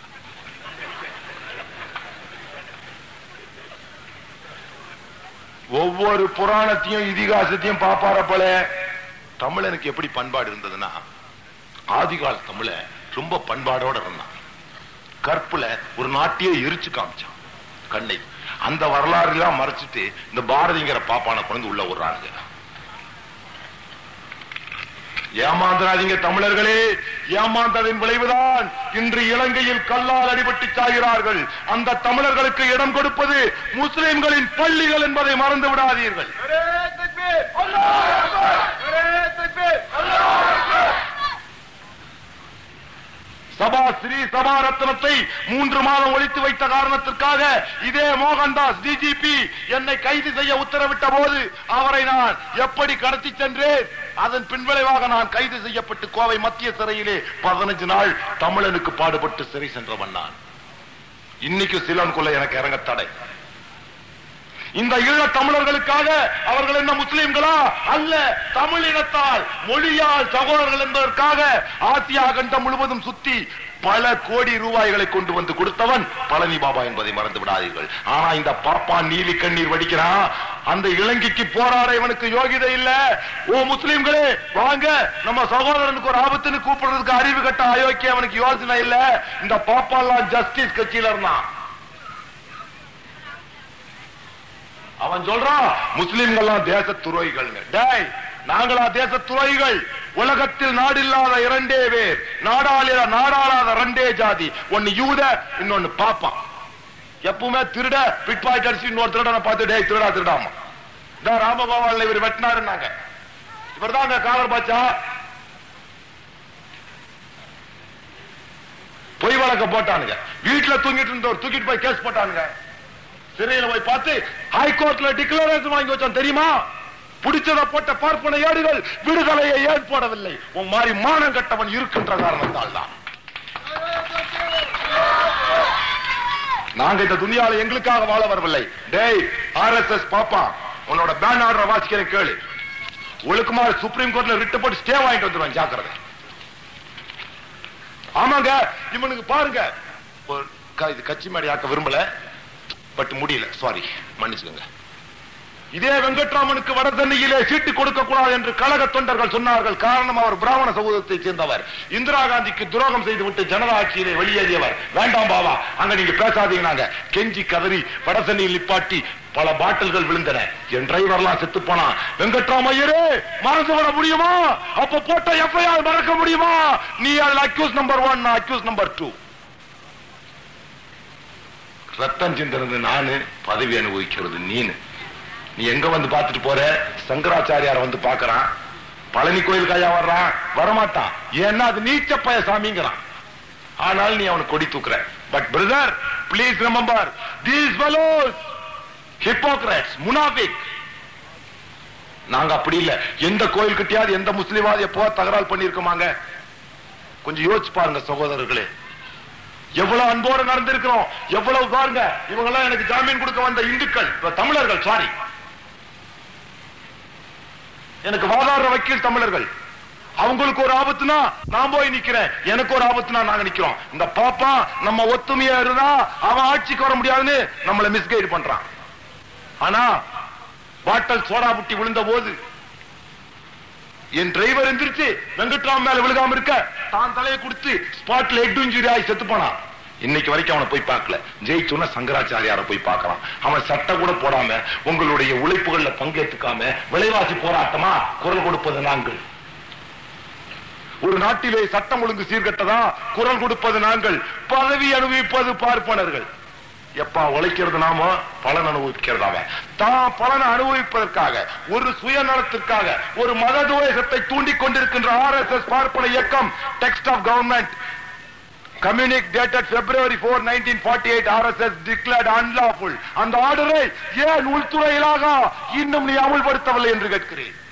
ஒவ்வொரு புராணத்தையும் இதிகாசத்தையும் பாப்பார போல தமிழனுக்கு எப்படி பண்பாடு இருந்ததுன்னா ஆதிகால தமிழ ரொம்ப பண்பாடோட இருந்தான் கற்புல ஒரு நாட்டையே எரிச்சு காமிச்சான் கண்ணை அந்த வரலாறு எல்லாம் மறைச்சிட்டு இந்த பாரதிங்கிற பாப்பான கொண்டு உள்ள விடுறாங்க ஏமாந்துராதீங்க தமிழர்களே ஏமாந்ததின் விளைவுதான் இன்று இலங்கையில் கல்லால் அடிபட்டு சாகிறார்கள் அந்த தமிழர்களுக்கு இடம் கொடுப்பது முஸ்லிம்களின் பள்ளிகள் என்பதை மறந்து விடாதீர்கள் சபா ஸ்ரீ சபா ரத்னத்தை மூன்று மாதம் ஒழித்து வைத்த காரணத்திற்காக இதே மோகன்தாஸ் டிஜிபி என்னை கைது செய்ய உத்தரவிட்ட போது அவரை நான் எப்படி கடத்தி சென்றேன் அதன் பின்விளைவாக நான் கைது செய்யப்பட்டு கோவை மத்திய சிறையிலே பதினஞ்சு நாள் தமிழனுக்கு பாடுபட்டு சிறை சென்றவன் நான் இன்னைக்கு சிலோன்குள்ள எனக்கு இறங்க தடை இந்த ஈழ தமிழர்களுக்காக அவர்கள் என்ன முஸ்லிம்களா அல்ல தமிழ் இனத்தால் மொழியால் சகோதரர்கள் என்பதற்காக ஆசியா கண்டம் முழுவதும் சுத்தி பல கோடி ரூபாய்களை கொண்டு வந்து கொடுத்தவன் பழனி பாபா என்பதை மறந்து விடாதீர்கள் ஆனா இந்த பாப்பான் நீலி கண்ணீர் வடிக்கிறான் அந்த இலங்கைக்கு போராட இவனுக்கு யோகிதை இல்ல ஓ முஸ்லிம்களே வாங்க நம்ம சகோதரனுக்கு ஒரு ஆபத்துன்னு கூப்பிடுறதுக்கு அறிவு கட்ட அயோக்கிய அவனுக்கு யோசனை இல்ல இந்த பாப்பாலாம் ஜஸ்டிஸ் கட்சியில இருந்தான் அவன் சொல்றான் முஸ்லிம்கள்லாம் தேச துரோகிகள் டேய் நாங்களா தேச துரோகிகள் உலகத்தில் நாடில்லாத இரண்டே பேர் நாடாள நாடாளாத ரெண்டே ஜாதி ஒன்னு யூத இன்னொன்னு பாப்பான் எப்பவுமே திருட பிட் பாக்கெட் அடிச்சு இன்னொரு திருடனை பார்த்து டேய் திருடா திருடாமா இந்த ராமகோபால் இவர் வெட்டினாருன்னாங்க இவர் தான் காலர் பாச்சா பொய் வழக்க போட்டானுங்க வீட்டுல தூங்கிட்டு இருந்தவர் தூக்கிட்டு போய் கேஸ் போட்டானுங்க சிறையில போய் பார்த்து ஹைகோர்ட்ல டிக்ளரேஷன் வாங்கி வச்சான் தெரியுமா பிடிச்சத போட்ட பார்ப்பன ஏடுகள் விடுதலையை ஏன் போடவில்லை உன் மாதிரி மானம் கட்டவன் இருக்கின்ற காரணத்தால் தான் நாங்க இந்த துணியால எங்களுக்காக வாழ வரவில்லை டேய் ஆர் எஸ் எஸ் பாப்பா உன்னோட பேன் ஆர்டர் வாசிக்கிறேன் கேளு ஒழுக்குமாறு சுப்ரீம் கோர்ட்ல ரிட்டு போட்டு ஸ்டே வாங்கிட்டு வந்துருவான் ஜாக்கிரதை ஆமாங்க இவனுக்கு பாருங்க ஒரு க- இது கட்சி மேடை ஆக்க விரும்பல பட் முடியல சாரி மன்னிச்சுக்கோங்க இதே வெங்கட்ராமனுக்கு வடதண்ணியிலே சீட்டு கொடுக்க கூடாது என்று கழக தொண்டர்கள் சொன்னார்கள் காரணம் அவர் பிராமண சமூகத்தைச் சேர்ந்தவர் இந்திரா காந்திக்கு துரோகம் செய்துவிட்டு ஜனதா ஆட்சியிலே வெளியேறியவர் வேண்டாம் பாவா அங்க நீங்க பேசாதீங்க நாங்க கெஞ்சி கதறி வடதண்ணியில் நிப்பாட்டி பல பாட்டில்கள் விழுந்தன என் டிரைவர்லாம் செத்து போனான் வெங்கட்ராமையரே மறந்து விட முடியுமா அப்ப போட்ட எஃப்ஐஆர் மறக்க முடியுமா நீ அதில் accused number one accused number two ரத்தம் சிந்தினது நானு பதவி அனுபவிக்கிறது நீனு நீ எங்க வந்து பார்த்துட்டு போற சங்கராச்சாரியார் வந்து பார்க்கறான் பழனி கோயிலுக்கு ஐயா வர்றான் வரமாட்டான் ஏன்னா அது நீச்ச பய சாமிங்கிறான் ஆனால் நீ அவனுக்கு கொடி தூக்குற but brother please remember these fellows hypocrites முனாபிக் நாங்க அப்படி இல்ல எந்த கோயில் கிட்டயாவது எந்த முஸ்லிமாவது எப்போ தகராறு பண்ணிருக்கோமாங்க கொஞ்சம் யோசிச்சு பாருங்க சகோதரர்களே எவ்வளவு அன்போடு நடந்திருக்கிறோம் எவ்வளவு பாருங்க இவங்க எல்லாம் எனக்கு ஜாமீன் கொடுக்க வந்த இந்துக்கள் இப்ப தமிழர்கள் சாரி எனக்கு வாதாடுற வக்கீல் தமிழர்கள் அவங்களுக்கு ஒரு ஆபத்துனா நான் போய் நிக்கிறேன் எனக்கு ஒரு ஆபத்துனா நாங்க நிக்கிறோம் இந்த பாப்பா நம்ம ஒத்துமையா இருந்தா அவன் ஆட்சிக்கு வர முடியாதுன்னு நம்மள மிஸ்கைடு பண்றான் ஆனா பாட்டல் சோடா புட்டி விழுந்த போது என் டிரைவர் எந்திரிச்சு வெங்கட்ராம் மேல விழுகாம இருக்க தான் தலையை கொடுத்து ஸ்பாட்ல ஹெட் இன்ஜுரி ஆகி செத்து போனான் இன்னைக்கு வரைக்கும் அவனை போய் பார்க்கல ஜெயிச்சோன்னா சங்கராச்சாரியார போய் பார்க்கலாம் அவன் சட்டை கூட போடாம உங்களுடைய உழைப்புகள்ல பங்கேற்றுக்காம விலைவாசி போராட்டமா குரல் கொடுப்பது நாங்கள் ஒரு நாட்டிலே சட்டம் ஒழுங்கு சீர்கட்டதா குரல் கொடுப்பது நாங்கள் பதவி அனுபவிப்பது பார்ப்பனர்கள் எப்பா உழைக்கிறது நாம பலன் அனுபவிக்கிறதாவ தான் பலனை அனுபவிப்பதற்காக ஒரு சுயநலத்திற்காக ஒரு மத துவேஷத்தை தூண்டிக் கொண்டிருக்கின்ற ஆர் எஸ் எஸ் பார்ப்பன இயக்கம் text of government communique dated February four nineteen forty eight R S S declared unlawful அந்த ஆர்டரை ஏன் உள்துறையிலாக இன்னும் நீ அமுல்படுத்தவில்லை என்று கேட்கிறேன்